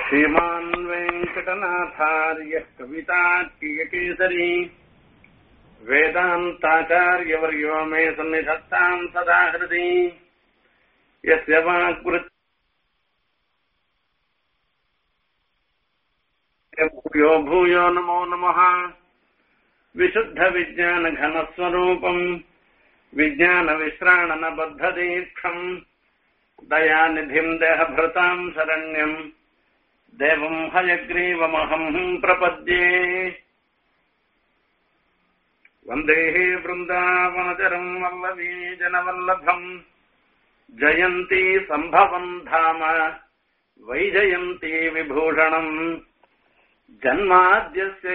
श्रीमान् वेङ्कटनाथार्यः कवितार्कियकेसरी वेदान्ताचार्यवर्यो मे सन्निधत्ताम् सदा हृदि यस्य वाक्कृत् भूयो भूयो नमो नमः विशुद्धविज्ञानघनस्वरूपम् विज्ञानविश्राणनबद्धदीक्षम् दयानिधिम् देहभृताम् शरण्यम् देवम् हयग्रीवमहम् प्रपद्ये वन्देः वृन्दावनचरम् वल्लवी जनवल्लभम् जयन्ती सम्भवम् धाम वैजयन्ती विभूषणम् जन्माद्यस्य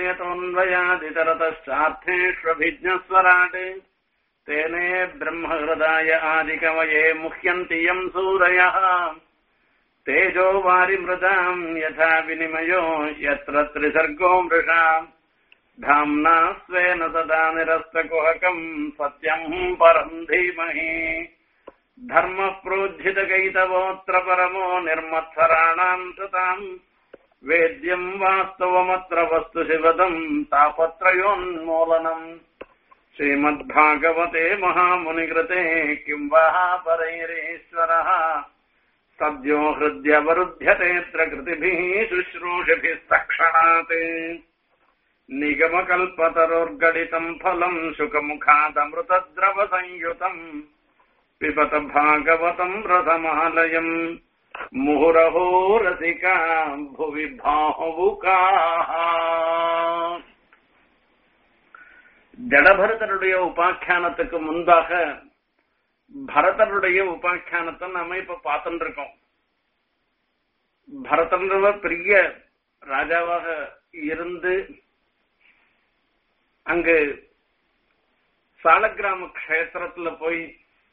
यतोऽन्वयादितरतश्चार्थेष्वभिज्ञस्वराट् तेने ब्रह्महृदाय आदिकवये मुह्यन्ति यम् सूरयः तेजो वारिमृदाम् यथा विनिमयो यत्र त्रिसर्गो मृषाम् धाम्ना स्वेन सदा निरस्तकुहकम् सत्यम् परम् धीमहि धर्मः प्रोज्झितकैतवोऽत्र परमो निर्मत्सराणाम् सताम् वेद्यम् वास्तवमत्र वस्तु शिवदम् तापत्रयोन्मूलनम् श्रीमद्भागवते महामुनिकृते किम् वा परैरीश्वरः सद्यो हृद्यवरुध्यतेऽत्र कृतिभिः शुश्रूषिभिस्तक्षणात् निगमकल्पतरोर्गडितम् फलम् शुकमुखादमृतद्रवसंयुतम् पिबत भागवतम् रथमालयम् मुहुरहो रसिका भुवि भाವುಕಾः ஜடபரதனுடைய உபாக்கியானத்துக்கு முன்பாக பரதனுடைய உபாக்கியானத்தை நம்ம இப்ப பார்த்துட்டு இருக்கோம் பரதன்றவர் பெரிய ராஜாவாக இருந்து அங்கு சாலக்கிராம கஷேத்திரத்துல போய்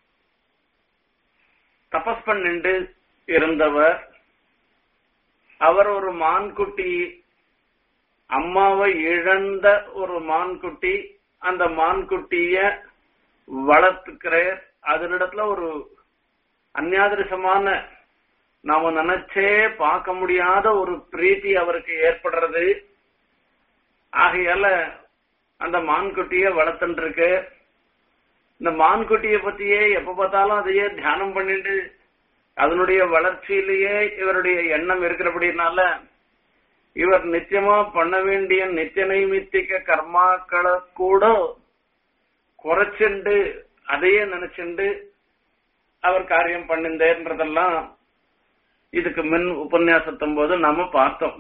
தபஸ் பண்ணிண்டு இருந்தவர் அவர் ஒரு மான்குட்டி அம்மாவை இழந்த ஒரு மான்குட்டி அந்த மான்குட்டிய வளர்த்துக்கிறார் அதனிடத்துல ஒரு அந்நாதிருஷமான நாம நினைச்சே பார்க்க முடியாத ஒரு பிரீத்தி அவருக்கு ஏற்படுறது ஆகையால அந்த மான்குட்டிய வளர்த்துட்டு இருக்கு இந்த மான்குட்டிய பத்தியே எப்ப பார்த்தாலும் அதையே தியானம் பண்ணிட்டு அதனுடைய வளர்ச்சியிலேயே இவருடைய எண்ணம் இருக்கிறபடினால இவர் நிச்சயமா பண்ண வேண்டிய நித்திய நைமித்திக கர்மாக்களை கூட குறைச்சுண்டு அதையே நினைச்சுண்டு அவர் காரியம் பண்ணிந்தேன்றதெல்லாம் இதுக்கு மின் உபன்யாசத்தும் போது நாம பார்த்தோம்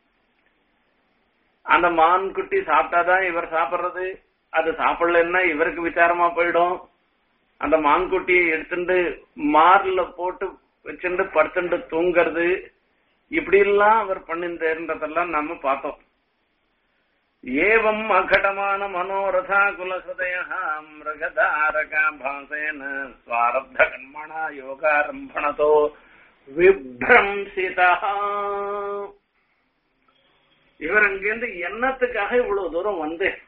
அந்த மான் குட்டி சாப்பிட்டாதான் இவர் சாப்பிடுறது அது சாப்பிடலன்னா இவருக்கு விசாரமா போயிடும் அந்த மான்குட்டியை எடுத்துட்டு மார்ல போட்டு வச்சுட்டு படுத்துட்டு தூங்குறது இப்படி எல்லாம் அவர் பண்ணின்றதெல்லாம் நம்ம பார்த்தோம் ஏவம் அகடமான மனோரதா குலசதய மிருகதாரகா பாசேன ஸ்வாரப்த கர்மணா யோகாரம்பணதோ விப்ரம்சிதா இவர் அங்கிருந்து எண்ணத்துக்காக இவ்வளவு தூரம் வந்தேன்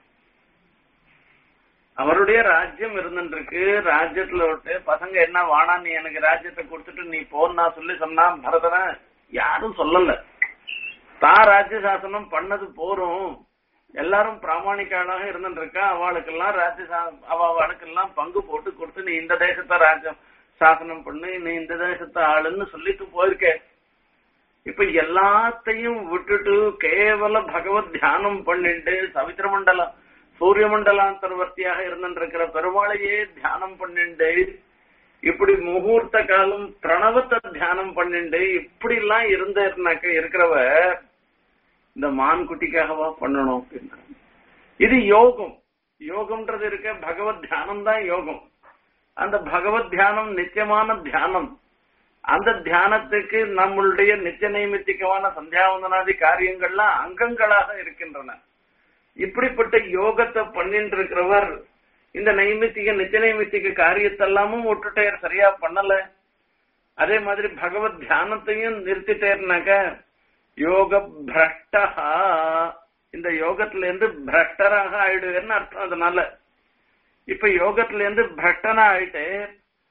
அவருடைய ராஜ்யம் இருந்துருக்கு ராஜ்யத்துல விட்டு பசங்க என்ன வானா நீ எனக்கு ராஜ்யத்தை கொடுத்துட்டு நீ போன்னா சொல்லி சொன்னா பரதன யாரும் சொல்லல தான் ராஜ்ய சாசனம் பண்ணது போறோம் எல்லாரும் பிராமணிக்காளாக இருந்துருக்கா அவளுக்கெல்லாம் ராஜ்ய அவளுக்கெல்லாம் பங்கு போட்டு கொடுத்து நீ இந்த தேசத்தை ராஜ்யம் சாசனம் பண்ணு நீ இந்த தேசத்தை ஆளுன்னு சொல்லிட்டு போயிருக்க இப்ப எல்லாத்தையும் விட்டுட்டு கேவல பகவத் தியானம் பண்ணிட்டு சவித்திர மண்டலம் சூரிய மண்டலாந்தர்வர்த்தியாக இருந்திருக்கிற பெருமாளையே தியானம் பண்ணிண்டு இப்படி முகூர்த்த காலம் பிரணவத்தை தியானம் பண்ணிண்டு இப்படி எல்லாம் இருந்தாக்க இருக்கிறவ இந்த மான் குட்டிக்காகவா பண்ணணும் அப்படின்னா இது யோகம் யோகம்ன்றது இருக்க பகவத் தியானம் தான் யோகம் அந்த பகவத் தியானம் நித்தியமான தியானம் அந்த தியானத்துக்கு நம்மளுடைய நித்திய நைமித்திகமான சந்தியாவந்தனாதி காரியங்கள்லாம் அங்கங்களாக இருக்கின்றன இப்படிப்பட்ட யோகத்தை பண்ணிட்டு இருக்கிறவர் இந்த நைமித்திக நித்திய நைமித்திக காரியத்தெல்லாமும் விட்டுட்டேர் சரியா பண்ணல அதே மாதிரி பகவத் தியானத்தையும் நிறுத்திட்டேர்னாக்க யோக பிரஷ்டா இந்த யோகத்துல இருந்து பிரஷ்டராக ஆயிடுவேன்னு அர்த்தம் அதனால இப்ப யோகத்துல இருந்து பிரஷ்டனா ஆயிட்டு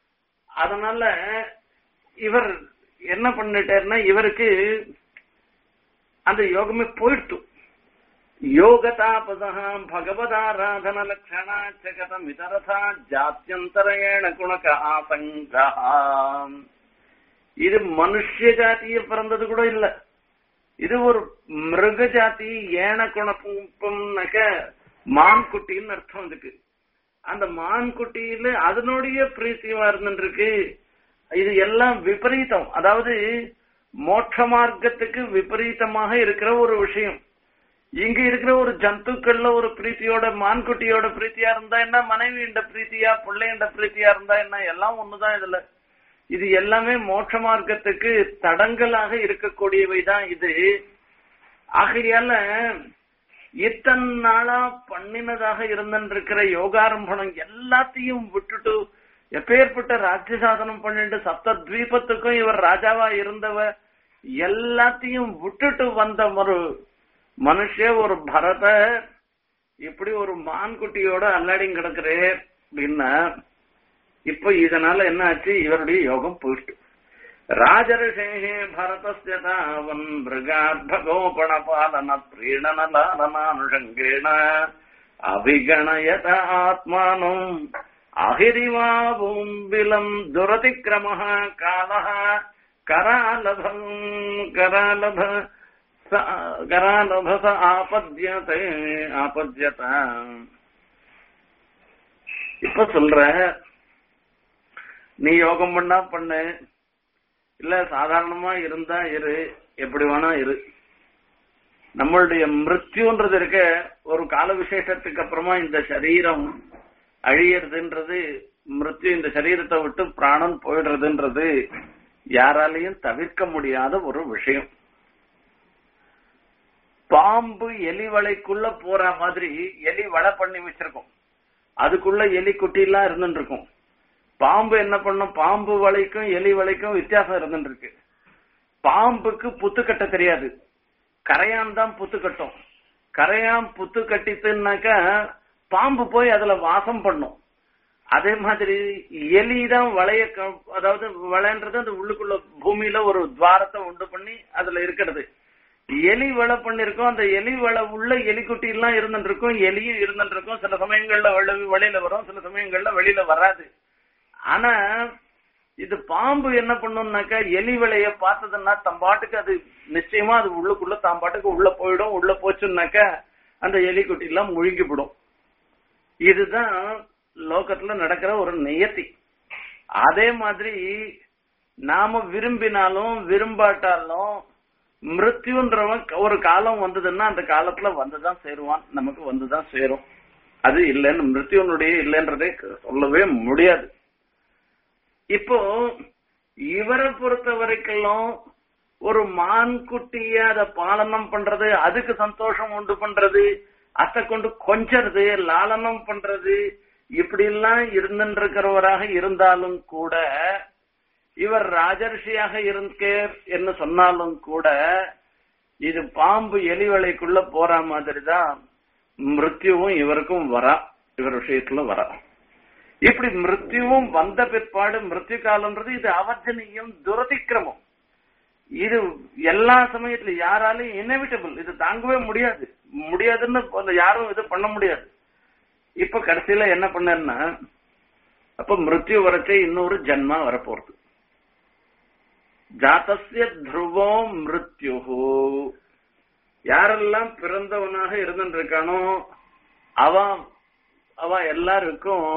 அதனால இவர் என்ன பண்ணிட்டாருன்னா இவருக்கு அந்த யோகமே போயிடுத்து யோகதாபதா பகவதாராதன லட்சணாச்சகதம் இதரதா ஜாத்தியந்தரேண குணக ஆசங்கா இது மனுஷ ஜாத்திய பிறந்தது கூட இல்ல இது ஒரு மிருக ஜாதி ஏன குணப்பம்னாக்க மான் குட்டின்னு அர்த்தம் இதுக்கு அந்த மான் குட்டியில அதனுடைய பிரீத்தியமா இருந்துருக்கு இது எல்லாம் விபரீதம் அதாவது மோட்ச மார்க்கத்துக்கு விபரீதமாக இருக்கிற ஒரு விஷயம் இங்க இருக்கிற ஒரு ஜந்துக்கள்ல ஒரு பிரீத்தியோட மான்குட்டியோட பிரீத்தியா இருந்தா என்ன மனைவியோட பிரீத்தியா பிள்ளையோட பிரீத்தியா இருந்தா என்ன எல்லாம் ஒண்ணுதான் இதுல இது எல்லாமே மோட்ச மார்க்கத்துக்கு தடங்கலாக இருக்கக்கூடியவை தான் இது ஆகையால இத்தனை நாளா பண்ணினதாக இருந்திருக்கிற யோகாரம்பணம் எல்லாத்தையும் விட்டுட்டு எப்பேற்பட்ட ராஜ்ய சாதனம் பண்ணிட்டு சப்த தீபத்துக்கும் இவர் ராஜாவா இருந்தவ எல்லாத்தையும் விட்டுட்டு வந்த ஒரு மனுஷ ஒரு பரத இப்படி ஒரு மான்குட்டியோட அல்லாடியும் கிடக்குறே அப்படின்னா இப்ப இதனால என்ன ஆச்சு இவருடைய யோகம் போயிட்டு ராஜரிஷே பரதஸ்ய தாவன் மிருகார்பகோபண பாலன பிரீணன லாலனானுஷங்கேண அபிகணயத ஆத்மானம் அகிரிவாவும் விலம் துரதிக்கிரம கால கராலபம் கராலப கராலபச ஆபத்யதே ஆபத்யத இப்ப சொல்ற நீ யோகம் பண்ணா பண்ணு இல்ல சாதாரணமா இருந்தா இரு எப்படி வேணா இரு நம்மளுடைய மிருத்யுன்றது இருக்க ஒரு கால விசேஷத்துக்கு அப்புறமா இந்த சரீரம் அழியறதுன்றது மிருத்யு இந்த சரீரத்தை விட்டு பிராணன் போயிடுறதுன்றது யாராலையும் தவிர்க்க முடியாத ஒரு விஷயம் பாம்பு எலி வலைக்குள்ள போற மாதிரி எலி வலை பண்ணி வச்சிருக்கோம் அதுக்குள்ள எலி குட்டி எல்லாம் இருந்துட்டு இருக்கும் பாம்பு என்ன பண்ணும் பாம்பு வலைக்கும் எலி வலைக்கும் வித்தியாசம் இருந்துட்டு இருக்கு பாம்புக்கு புத்து கட்ட தெரியாது கரையான் தான் புத்து கட்டும் கரையான் புத்து கட்டித்துனாக்கா பாம்பு போய் அதுல வாசம் பண்ணும் அதே மாதிரி எலி தான் வளைய அதாவது வளைன்றது அந்த உள்ளுக்குள்ள பூமியில ஒரு துவாரத்தை உண்டு பண்ணி அதுல இருக்கிறது எலி வலை பண்ணிருக்கோம் அந்த எலி வலை உள்ள எலிக்குட்டி எல்லாம் இருந்துட்டு இருக்கும் எலியும் இருந்துட்டு இருக்கும் சில சமயங்கள்ல வெளியில வரும் சில சமயங்கள்ல வெளியில வராது ஆனா இது பாம்பு என்ன பண்ணும்னாக்கா எலி விலைய பார்த்ததுன்னா தம் பாட்டுக்கு அது நிச்சயமா அது உள்ளுக்குள்ள தாம் பாட்டுக்கு உள்ள போயிடும் உள்ள போச்சுன்னாக்கா அந்த எலிக்குட்டி எல்லாம் முழுங்கிவிடும் இதுதான் லோகத்துல நடக்கிற ஒரு நியத்தி அதே மாதிரி நாம விரும்பினாலும் விரும்பாட்டாலும் மிருத்யுன்றவன் ஒரு காலம் வந்ததுன்னா அந்த காலத்துல வந்துதான் சேருவான் நமக்கு வந்துதான் சேரும் அது இல்லைன்னு மிருத்யுனுடைய இல்லைன்றதே சொல்லவே முடியாது இப்போ இவரை பொறுத்த வரைக்கும் ஒரு மான் குட்டிய அத பாலனம் பண்றது அதுக்கு சந்தோஷம் உண்டு பண்றது அத்தை கொண்டு கொஞ்சறது லாலனம் பண்றது இப்படி எல்லாம் இருந்திருக்கிறவராக இருந்தாலும் கூட இவர் ராஜர்ஷியாக இருக்கேர் என்று சொன்னாலும் கூட இது பாம்பு எலிவலைக்குள்ள போற மாதிரி தான் மிருத்யுவும் இவருக்கும் வரா இவர் விஷயத்துல வரா இப்படி மிருத்யுவும் வந்த பிற்பாடு மிருத்யு காலம்ன்றது இது அவர்ஜனியம் துரதிக்கிரமம் இது எல்லா சமயத்துல யாராலையும் இன்எவிட்டபிள் இது தாங்கவே முடியாது முடியாதுன்னு யாரும் இது பண்ண முடியாது இப்ப கடைசியில என்ன பண்ணா அப்ப மிருத்யு வரச்சே இன்னொரு ஜன்மா வரப்போறது ஜாத்தசிய துருவோ மிருத்யு யாரெல்லாம் பிறந்தவனாக இருந்துட்டு இருக்கானோ அவ அவ எல்லாருக்கும்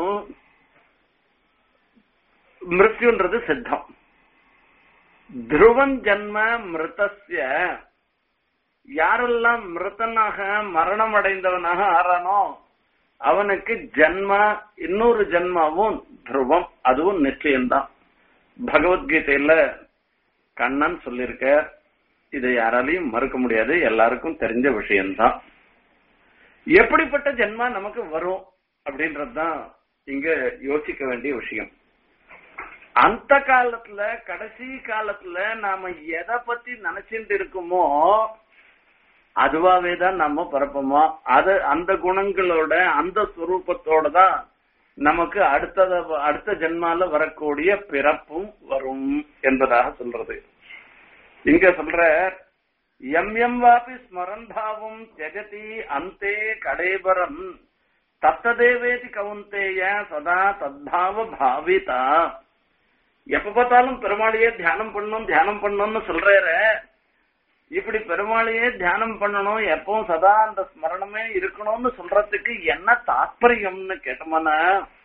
மிருத்யுன்றது சித்தம் துருவன் ஜன்ம மிருதஸ்ய யாரெல்லாம் மிருத்தனாக மரணம் அடைந்தவனாக ஆறானோ அவனுக்கு ஜன்ம இன்னொரு ஜன்மாவும் துருவம் அதுவும் நிச்சயம்தான் பகவத்கீதையில கண்ணன் சொல்லியிருக்க இதை யாராலையும் மறுக்க முடியாது எல்லாருக்கும் தெரிஞ்ச விஷயம்தான் எப்படிப்பட்ட ஜென்மா நமக்கு வரும் அப்படின்றதுதான் இங்க யோசிக்க வேண்டிய விஷயம் அந்த காலத்துல கடைசி காலத்துல நாம எதை பத்தி நினைச்சிட்டு இருக்குமோ அதுவாவே தான் நம்ம பிறப்போமோ அது அந்த குணங்களோட அந்த சுரூபத்தோட தான் நமக்கு அடுத்தத அடுத்த ஜென்மால வரக்கூடிய பிறப்பும் வரும் என்பதாக சொல்றது இங்க சொல்ற எம் எம் வாபி ஸ்மரன் பாவம் ஜெகதி அந்தே கடைபரம் தத்ததேவேதி கவுந்தேய சதா தத்பாவ பாவிதா எப்ப பார்த்தாலும் பெருமாளையே தியானம் பண்ணணும் தியானம் பண்ணணும்னு சொல்றாரு இப்படி பெருமாளையே தியானம் பண்ணணும் எப்பவும் சதா அந்த ஸ்மரணமே இருக்கணும்னு சொல்றதுக்கு என்ன தாற்பயம்னு கேட்டோம்னா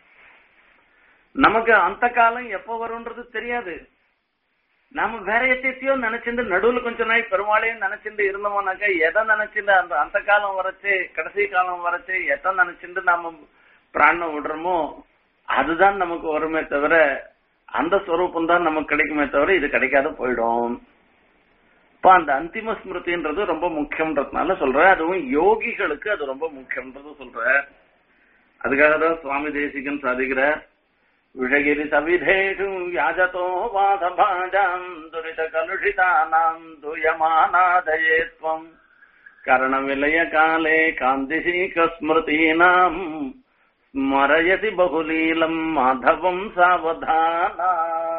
நமக்கு அந்த காலம் எப்ப வரும்ன்றது தெரியாது நாம வேற எத்தையோ நினைச்சிருந்து நடுவுல கொஞ்ச நாள் பெருமாளையும் நினைச்சிட்டு இருந்தோம்னாக்கா எதை நினைச்சிட்டு அந்த அந்த காலம் வரைச்சு கடைசி காலம் வரைச்சு எதை நினைச்சிட்டு நாம பிராணம் விடுறோமோ அதுதான் நமக்கு வருமே தவிர அந்த ஸ்வரூபம் தான் நமக்கு கிடைக்குமே தவிர இது கிடைக்காத போயிடும் இப்ப அந்த அந்திம ஸ்மிருதின்றது ரொம்ப முக்கியம்ன்றதுனால சொல்றேன் அதுவும் யோகிகளுக்கு அது ரொம்ப முக்கியம்ன்றது சொல்றேன் அதுக்காக தான் சுவாமி தேசிகன் சாதிக்கிறார் விஷகிரி சவிதேஷு யாஜதோ வாதபாஜாம் துரித கலுஷிதானாம் துயமானாதயேத்வம் கரண விலய காலே காந்திசீக ஸ்மிருதீனாம் ஸ்மரயதி பகுலீலம் மாதவம் சாவதானா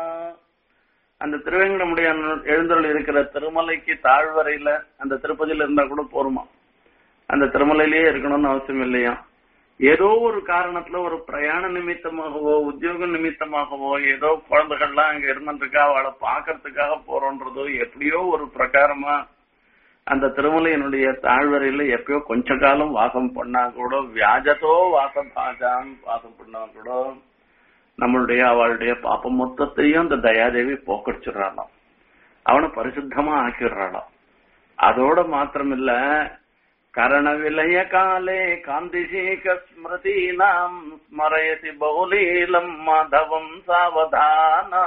அந்த திருவேங்கடமுடைய எழுந்தருள் இருக்கிற திருமலைக்கு தாழ்வரையில அந்த திருப்பதியில இருந்தா கூட போருமா அந்த திருமலையிலேயே இருக்கணும்னு அவசியம் இல்லையா ஏதோ ஒரு காரணத்துல ஒரு பிரயாண நிமித்தமாகவோ உத்தியோக நிமித்தமாகவோ ஏதோ குழந்தைகள்லாம் அங்க இருந்துருக்கா அவளை பாக்குறதுக்காக போறோன்றதோ எப்படியோ ஒரு பிரகாரமா அந்த திருமலையினுடைய தாழ்வரையில எப்பயோ கொஞ்ச காலம் வாசம் பண்ணா கூட வியாஜத்தோ வாசம் பாஜாம் வாசம் பண்ணா கூட நம்மளுடைய அவளுடைய பாப்பம் மொத்தத்தையும் அந்த தயாதேவி போக்கடிச்சிடுறாளாம் அவனை பரிசுத்தமா ஆக்கிடுறாளாம் அதோட மாத்திரமில்ல கரண விலய காலே காந்திசீக ஸ்மிருதீனாம் ஸ்மரயதி பௌலீலம் மாதவம் சாவதானா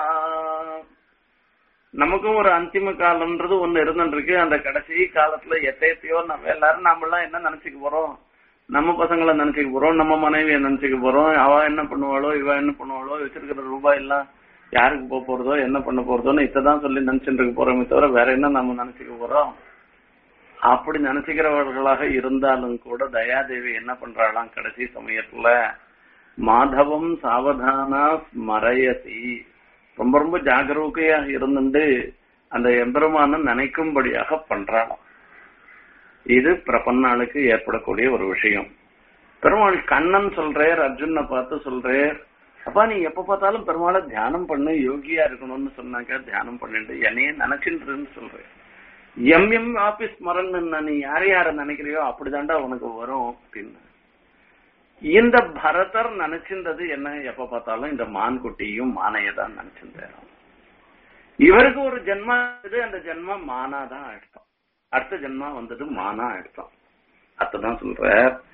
நமக்கும் ஒரு அந்திம காலம்ன்றது ஒண்ணு இருந்துருக்கு அந்த கடைசி காலத்துல எத்தையத்தையோ நம்ம எல்லாரும் நாம எல்லாம் என்ன நினைச்சுக்க போறோம் நம்ம பசங்களை நினைச்சுக்க போறோம் நம்ம மனைவியை நினைச்சுக்க போறோம் அவ என்ன பண்ணுவாளோ இவ என்ன பண்ணுவாளோ வச்சிருக்கிற ரூபாய் எல்லாம் யாருக்கு போக போறதோ என்ன பண்ண போறதோன்னு இத்ததான் சொல்லி நினைச்சுட்டு இருக்க போறோமே தவிர வேற என்ன நம்ம நினைச்சுக்க போறோம் அப்படி நினைச்சுக்கிறவர்களாக இருந்தாலும் கூட தயாதேவி என்ன பண்றாளாம் கடைசி சமயத்துல மாதவம் சாவதானா ஸ்மரயசி ரொம்ப ரொம்ப ஜாகரூகையா இருந்துட்டு அந்த எம்பெருமான நினைக்கும்படியாக பண்றாளாம் இது பிரபன்னாளுக்கு ஏற்படக்கூடிய ஒரு விஷயம் பெருமாள் கண்ணன் சொல்றேர் அர்ஜுனை பார்த்து சொல்றேர் அப்பா நீ எப்ப பார்த்தாலும் பெருமாளை தியானம் பண்ணு யோகியா இருக்கணும்னு சொன்னாக்க தியானம் பண்ணிட்டு என்னையே நினைச்சுட்டுன்னு சொல்றேன் எம் எம் ஆபீஸ் மரன் நீ யார யார நினைக்கிறியோ அப்படிதாண்டா உனக்கு வரும் அப்படின்னு இந்த பரதர் நினைச்சிருந்தது என்ன எப்ப பார்த்தாலும் இந்த மான்குட்டியும் மானையை தான் நினைச்சிருந்தாரு இவருக்கு ஒரு ஜென்மா இது அந்த ஜென்மா மானாதான் எடுத்தோம் அடுத்த ஜென்மா வந்தது மானா எடுத்தோம் அதான் சொல்ற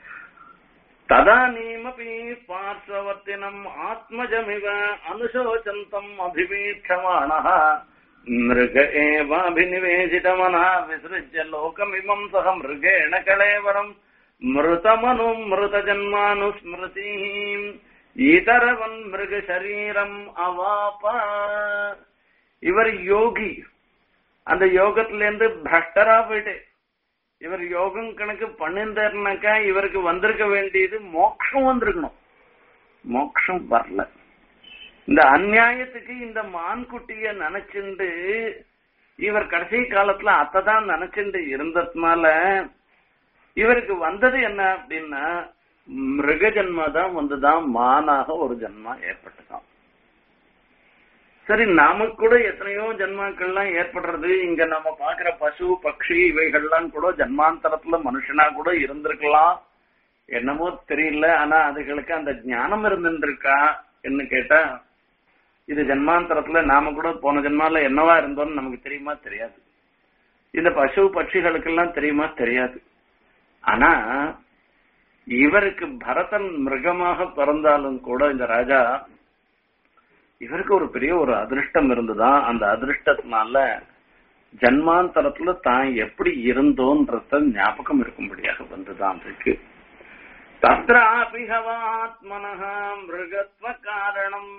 ததானீமபி பார்ஸ்வவர்த்தினம் ஆத்மஜமிவ அனுசோச்சந்தம் அபிவீட்சமாண மிருக ஏவாபிநிவேசிதமனா விசிருஜ்ய லோகமிமம் சக மிருகேண கலேவரம் மிருதமனு மிருதஜன்மானுஸ்மிருதி ஈதரவன் மிருக சரீரம் அவாப இவர் யோகி அந்த யோகத்துல இருந்து பிரஷ்டரா போயிட்டு இவர் யோகம் கணக்கு பண்ணிருந்தாருனாக்கா இவருக்கு வந்திருக்க வேண்டியது மோட்சம் வந்திருக்கணும் மோட்சம் வரல இந்த அநியாயத்துக்கு இந்த மான்குட்டிய நினைச்சுண்டு இவர் கடைசி காலத்துல அத்ததான் நினைச்சுண்டு இருந்ததுனால இவருக்கு வந்தது என்ன அப்படின்னா மிருக ஜென்மா தான் வந்துதான் மானாக ஒரு ஜென்மா ஏற்பட்டுதான் சரி நமக்கு கூட எத்தனையோ ஜென்மாக்கள்லாம் ஏற்படுறது இங்க நம்ம பாக்குற பசு பக்ஷி இவைகள்லாம் கூட ஜன்மாந்தரத்துல மனுஷனா கூட இருந்திருக்கலாம் என்னமோ தெரியல ஆனா அதுகளுக்கு அந்த ஞானம் இருந்துருக்கா என்ன கேட்டா இது ஜென்மாந்தரத்துல நாம கூட போன ஜென்மால என்னவா இருந்தோம்னு நமக்கு தெரியுமா தெரியாது இந்த பசு பட்சிகளுக்கெல்லாம் தெரியுமா தெரியாது ஆனா இவருக்கு பரதன் மிருகமாக பிறந்தாலும் கூட இந்த ராஜா இவருக்கு ஒரு பெரிய ஒரு அதிர்ஷ்டம் இருந்துதான் அந்த அதிர்ஷ்டத்தினால ஜன்மாந்தரத்துல தான் எப்படி இருந்தோன்றத ஞாபகம் இருக்கும்படியாக வந்துதான் இருக்கு தத்ராபிஹவாத்மனः மிருகத்வ காரணம்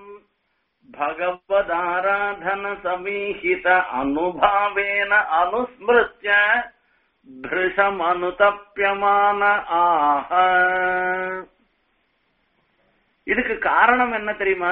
பகவதாராதன சமீஹித அனுபாவேன அனுஸ்மிருத்ய பிருஷமனுதப்பியமான ஆஹ இதுக்கு காரணம் என்ன தெரியுமா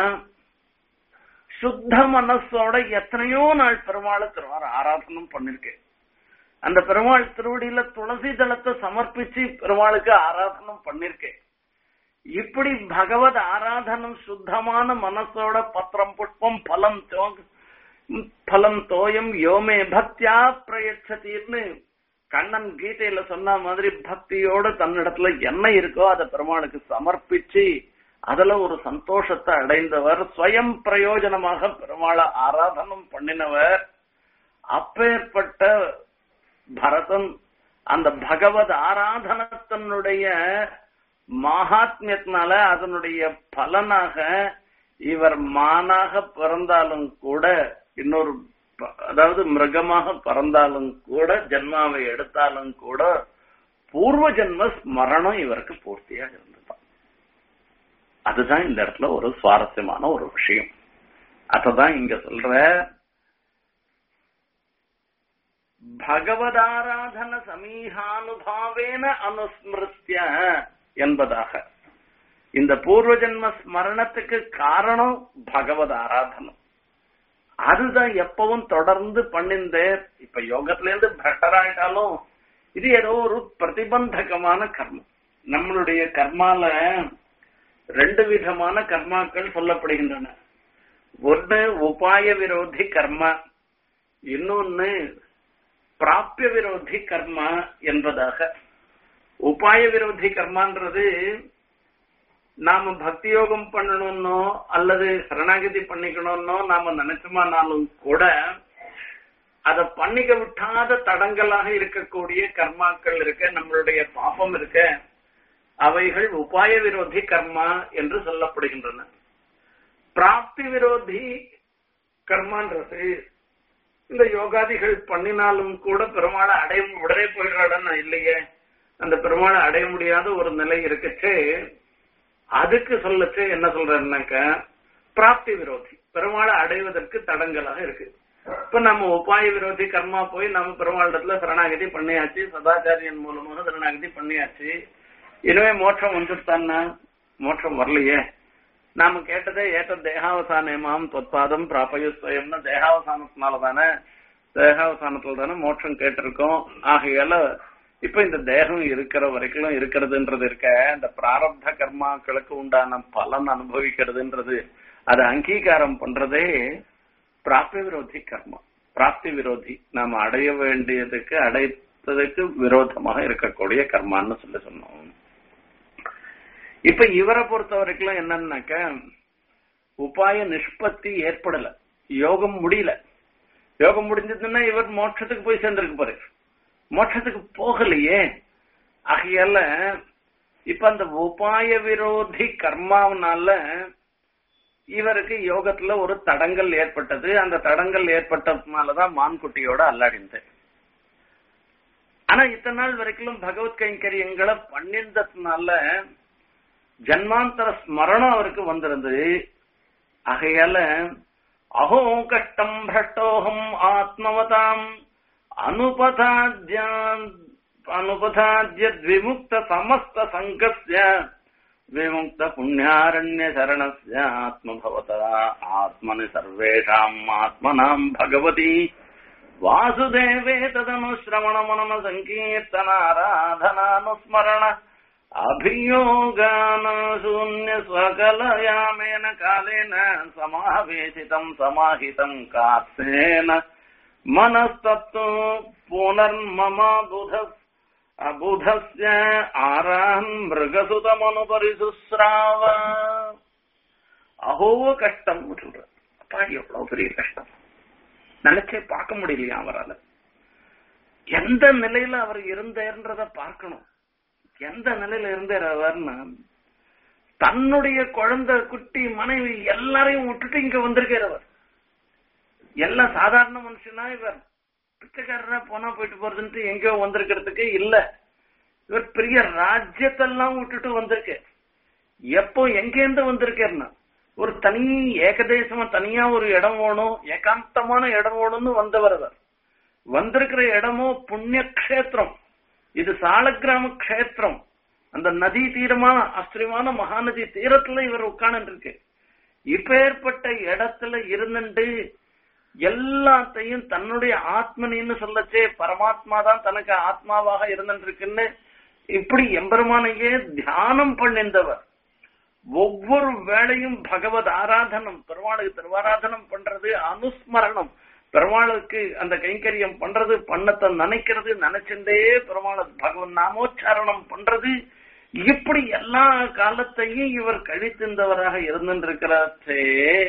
சுத்த மனசோட எத்தனையோ நாள் பெருமாளை திருவார ஆராதனம் பண்ணிருக்கேன் அந்த பெருமாள் திருவடியில துளசி தளத்தை சமர்ப்பிச்சு பெருமாளுக்கு ஆராதனம் பண்ணிருக்கேன் இப்படி பகவத் ஆராதனம் சுத்தமான மனசோட பத்திரம் புஷ்பம் பலம் தோ பலம் தோயம் யோமே பக்தியா பிரயச்சதீர்னு கண்ணன் கீதையில சொன்ன மாதிரி பக்தியோட தன்னிடத்துல என்ன இருக்கோ அதை பெருமாளுக்கு சமர்ப்பிச்சு அதுல ஒரு சந்தோஷத்தை அடைந்தவர் ஸ்வயம் பிரயோஜனமாக பெருமாளை ஆராதனம் பண்ணினவர் அப்பேற்பட்ட பரதன் அந்த பகவத் ஆராதனத்தினுடைய மகாத்மியத்தினால அதனுடைய பலனாக இவர் மானாக பிறந்தாலும் கூட இன்னொரு ப- அதாவது மிருகமாக பிறந்தாலும் கூட ஜென்மாவை எடுத்தாலும் கூட பூர்வ ஜென்ம ஸ்மரணம் இவருக்கு பூர்த்தியாக இருந்தது அதுதான் இந்த இடத்துல ஒரு சுவாரஸ்யமான ஒரு விஷயம் அததான் இங்க சொல்ற பகவதாராதன சமீகானுபாவேன அனுஸ்மிருத்திய என்பதாக இந்த பூர்வ ஜென்ம ஸ்மரணத்துக்கு காரணம் பகவத் ஆராதனம் அதுதான் எப்பவும் தொடர்ந்து பண்ணிந்த இப்ப யோகத்துல இருந்து பிரட்டராயிட்டாலும் இது ஏதோ ஒரு பிரதிபந்தகமான கர்மம் நம்மளுடைய கர்மால ரெண்டு விதமான கர்மாக்கள் சொல்லப்படுகின்றன ஒன்று உபாய விரோதி கர்மா இன்னொன்னு பிராபிய விரோதி கர்மா என்பதாக உபாய விரோதி கர்மான்றது நாம பக்தி யோகம் பண்ணணும்னோ அல்லது சரணாகதி பண்ணிக்கணும்னோ நாம நினைச்சோமானாலும் கூட அத பண்ணிக்க விட்டாத தடங்களாக இருக்கக்கூடிய கர்மாக்கள் இருக்க நம்மளுடைய பாபம் இருக்க அவைகள் உபாய விரோதி கர்மா என்று சொல்லப்படுகின்றன பிராப்தி விரோதி கர்மான்றது இந்த யோகாதிகள் பண்ணினாலும் கூட பெருமாளை அடைய உடனே போயிடுறாடன்னு இல்லையே அந்த பெருமாளை அடைய முடியாத ஒரு நிலை இருக்குச்சு அதுக்கு சொல்லச்சு என்ன சொல்றேன்னாக்க பிராப்தி விரோதி பெருமாளை அடைவதற்கு தடங்களாக இருக்கு இப்ப நம்ம உபாய விரோதி கர்மா போய் நம்ம பெருமாளிடத்துல சரணாகதி பண்ணியாச்சு சதாச்சாரியன் மூலமாக சரணாகதி பண்ணியாச்சு இனிமே மோட்சம் வந்துட்டான்னா மோட்சம் வரலையே நாம கேட்டதே ஏற்ற தேகாவசானமாம் தொத்பாதம் பிராபயுஸ்வயம்னு தேகாவசானத்தினால தானே தேகாவசானத்துல தானே மோட்சம் கேட்டிருக்கோம் ஆகையால இப்ப இந்த தேகம் இருக்கிற வரைக்கும் இருக்கிறதுன்றது இருக்க இந்த பிராரப்த கர்மாக்களுக்கு உண்டான பலன் அனுபவிக்கிறதுன்றது அதை அங்கீகாரம் பண்றதே பிராப்தி விரோதி கர்மா பிராப்தி விரோதி நாம அடைய வேண்டியதுக்கு அடைத்ததுக்கு விரோதமாக இருக்கக்கூடிய கர்மான்னு சொல்லி சொன்னோம் இப்ப இவரை பொறுத்த வரைக்கும் என்னன்னாக்க உபாய நிஷ்பத்தி ஏற்படல யோகம் முடியல யோகம் முடிஞ்சதுன்னா இவர் மோட்சத்துக்கு போய் சேர்ந்திருக்கு பாரு மோட்சத்துக்கு போகலையே ஆகையால இப்ப அந்த உபாய விரோதி கர்மாவனால இவருக்கு யோகத்துல ஒரு தடங்கல் ஏற்பட்டது அந்த தடங்கல் ஏற்பட்டதுனாலதான் மான்குட்டியோட அல்லாடிந்து ஆனா இத்தனை நாள் வரைக்கும் பகவத் கைங்கரியங்களை பண்ணிருந்ததுனால ஜன்மாந்தர ஸ்மரணம் அவருக்கு வந்திருந்தது ஆகையால அஹோ கஷ்டம் பிரஷ்டோகம் ஆத்மவதாம் அனுபதாத்யான் அனுபதாத்ய விமுக்த சமஸ்த சங்கஸ்ய விமுக்த புண்ணியாரண்ய சரணஸ்ய ஆத்மபவதா ஆத்மனி சர்வேஷாம் ஆத்மனாம் பகவதி வாசுதேவே ததனுஸ்ரவண மனன சங்கீர்த்தனாராதனானுஸ்மரண அபியோகான சூன்ய ஸ்வகலயாமேன காலேன சமாவேசிதம் சமாஹிதம் காத்தேன मनस्तत्तु पुनर्मम बुधस् அபுதஸ்ய ஆரான் மிருகசுதமனுபரி சுஸ்ராவ அஹோ கஷ்டம் சொல்ற அப்பா எவ்வளவு பெரிய கஷ்டம் நினைச்சே பார்க்க முடியலையா அவரால எந்த நிலையில அவர் இருந்தார்ன்றத பார்க்கணும் எந்த நிலையில இருந்தார் அவர்னா தன்னுடைய குழந்தை குட்டி மனைவி எல்லாரையும் விட்டுட்டு இங்க வந்திருக்கார் அவர் எல்லாம் சாதாரண மனுஷனா இவர் பிச்சைக்காரரா போனா போயிட்டு போறதுன்ட்டு எங்கேயோ வந்திருக்கிறதுக்கு இல்ல இவர் பெரிய ராஜ்யத்தெல்லாம் விட்டுட்டு வந்திருக்கு எப்போ எங்கேருந்து வந்திருக்காருன்னா ஒரு தனி ஏகதேசமா தனியா ஒரு இடம் வேணும் ஏகாந்தமான இடம் வேணும்னு வந்தவர் அவர் வந்திருக்கிற இடமோ புண்ணிய கஷேத்திரம் இது சாலக்கிராம கஷேத்திரம் அந்த நதி தீரமான ஆச்சரியமான மகாநதி தீரத்துல இவர் உட்கார்ந்து இருக்கு இப்பேற்பட்ட இடத்துல இருந்துட்டு எல்லாத்தையும் தன்னுடைய ஆத்மனின்னு சொல்லச்சே பரமாத்மா தான் தனக்கு ஆத்மாவாக இருந்துருக்குன்னு இப்படி எம்பெருமானையே தியானம் பண்ணிந்தவர் ஒவ்வொரு வேளையும் பகவத் ஆராதனம் பெருமாளுக்கு திருவாராதனம் பண்றது அனுஸ்மரணம் பெருமாளுக்கு அந்த கைங்கரியம் பண்றது பண்ணத்தை நினைக்கிறது நினைச்சுட்டே பெருமாள் பகவன் நாமோச்சாரணம் பண்றது இப்படி எல்லா காலத்தையும் இவர் கழித்திருந்தவராக இருந்திருக்கிறாச்சே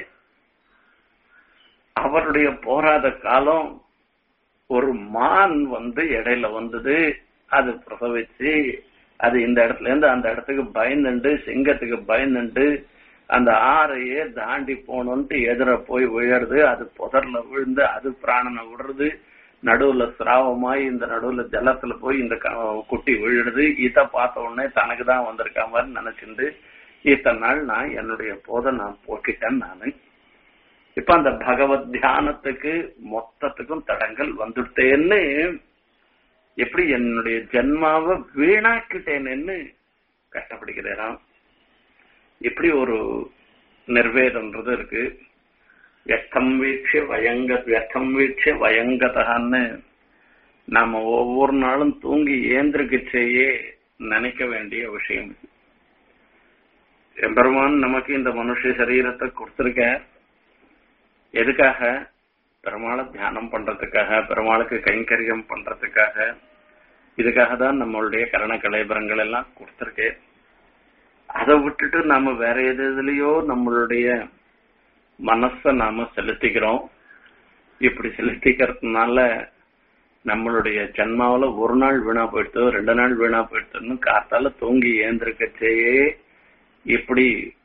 அவருடைய போராத காலம் ஒரு மான் வந்து இடையில வந்தது அது பிரசவிச்சு அது இந்த இடத்துல இருந்து அந்த இடத்துக்கு பயந்துண்டு சிங்கத்துக்கு பயந்துண்டு அந்த ஆறையே தாண்டி போகணும்ட்டு எதிர போய் விழறது அது புதர்ல விழுந்து அது பிராணனை விடுறது நடுவுல சிராவமாய் இந்த நடுவுல ஜலத்துல போய் இந்த க- குட்டி விழுறது இத பார்த்த உடனே தனக்கு தான் வந்திருக்க மாதிரி நினைச்சிருந்து இத்தனை நாள் நான் என்னுடைய போதை நான் போக்கிட்டேன் நானு இப்ப அந்த பகவத் தியானத்துக்கு மொத்தத்துக்கும் தடங்கள் வந்துட்டேன்னு எப்படி என்னுடைய ஜென்மாவை வீணாக்கிட்டேன்னு கஷ்டப்படுகிறேன் இப்படி ஒரு நிர்வேதன்றது இருக்கு வியர்த்தம் வீட்ச வயங்க வியர்த்தம் வீட்ச வயங்கதான்னு நாம ஒவ்வொரு நாளும் தூங்கி ஏந்திருக்கச்சேயே நினைக்க வேண்டிய விஷயம் இது. எம்பெருமான் நமக்கு இந்த மனுஷ சரீரத்தை கொடுத்திருக்க எதுக்காக பெருமாளை தியானம் பண்றதுக்காக பெருமாளுக்கு கைங்கரியம் பண்றதுக்காக இதுக்காக தான் நம்மளுடைய கரண கலைபரங்கள் எல்லாம் கொடுத்திருக்கு அதை விட்டுட்டு நாம வேற எது எதுலயோ நம்மளுடைய மனச நாம செலுத்திக்கிறோம் இப்படி செலுத்திக்கிறதுனால நம்மளுடைய ஜன்மாவில ஒரு நாள் வீணா போயிடுதோ ரெண்டு நாள் வீணா போயிடுதுன்னு காத்தால தூங்கி ஏந்திருக்கச்சேயே இப்படி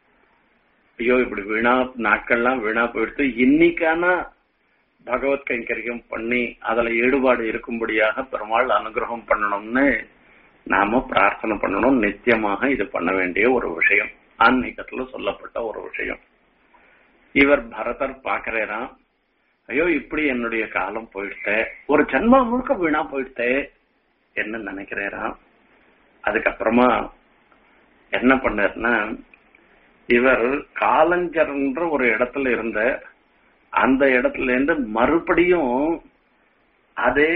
ஐயோ இப்படி வீணா நாட்கள்லாம் வீணா போயிடுது இன்னைக்கான பகவத் கைங்கரியம் பண்ணி அதுல ஈடுபாடு இருக்கும்படியாக பெருமாள் அனுகிரகம் பண்ணணும்னு நாம பிரார்த்தனை பண்ணணும் நித்தியமாக இது பண்ண வேண்டிய ஒரு விஷயம் ஆன்மீகத்துல சொல்லப்பட்ட ஒரு விஷயம் இவர் பரதர் பாக்குறாராம் ஐயோ இப்படி என்னுடைய காலம் போயிட்டே ஒரு ஜன்மா முழுக்க வீணா போயிட்டே என்ன நினைக்கிறாராம் அதுக்கப்புறமா என்ன பண்ணாருன்னா இவர் காலஞ்சர்ன்ற ஒரு இடத்துல இருந்த அந்த இடத்துல இருந்து மறுபடியும் அதே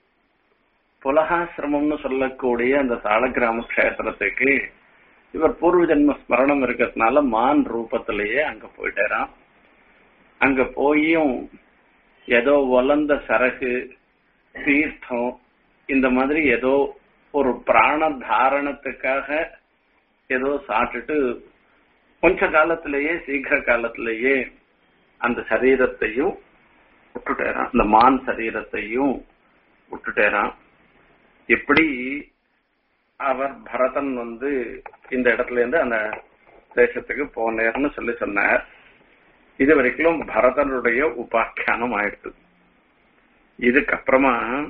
புலகாசிரமம்னு சொல்லக்கூடிய அந்த சாலக்கிராம கஷேத்திரத்துக்கு இவர் பூர்வ ஜென்ம ஸ்மரணம் இருக்கிறதுனால மான் ரூபத்திலேயே அங்க போயிட்டாராம் அங்க போயும் ஏதோ வளர்ந்த சரகு தீர்த்தம் இந்த மாதிரி ஏதோ ஒரு பிராண தாரணத்துக்காக ஏதோ சாப்பிட்டுட்டு கொஞ்ச காலத்திலேயே சீக்கிர காலத்திலேயே அந்த சரீரத்தையும் விட்டுட்டேரான் அந்த மான் சரீரத்தையும் விட்டுட்டேரான் இப்படி அவர் பரதன் வந்து இந்த இடத்துல இருந்து அந்த தேசத்துக்கு போனேர்னு சொல்லி சொன்னார் இது வரைக்கும் பரதனுடைய உபாக்கியானம் ஆயிடுது இதுக்கப்புறமா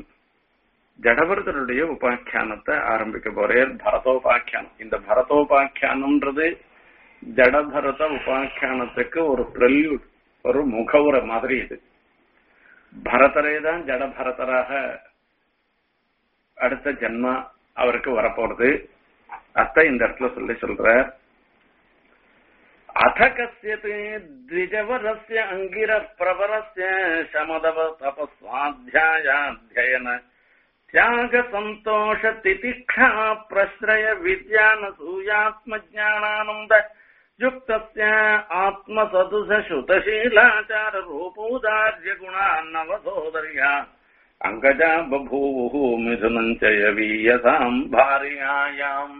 ஜடபரதனுடைய உபாக்கியானத்தை ஆரம்பிக்க போறேன் பரதோபாக்கியானம் இந்த பரதோபாக்கியானம்ன்றது ஜடபரத உபாக்கியானத்துக்கு ஒரு பிரல்யூட் ஒரு முகவுரை மாதிரி இது பரதரே தான் ஜடபரதராக அடுத்த ஜென்மா அவருக்கு வரப்போறது அத்தை இந்த இடத்துல சொல்லி சொல்ற அத கசியதே த்விஜவரஸ்ய அங்கிர பிரவரஸ்ய சமதவ தபஸ்வாத்தியாயாத்தியன தியாக சந்தோஷ திதிக்ஷா பிரஸ்ரய வித்யான சூயாத்ம ஜானானந்த युक्तस्य आत्मसदुष श्रुतशीलाचार रूपोदार्य गुणान्नवसोदर्या अङ्गजा बभूवुः मिथुनम् च यवीयसाम् भार्यायाम्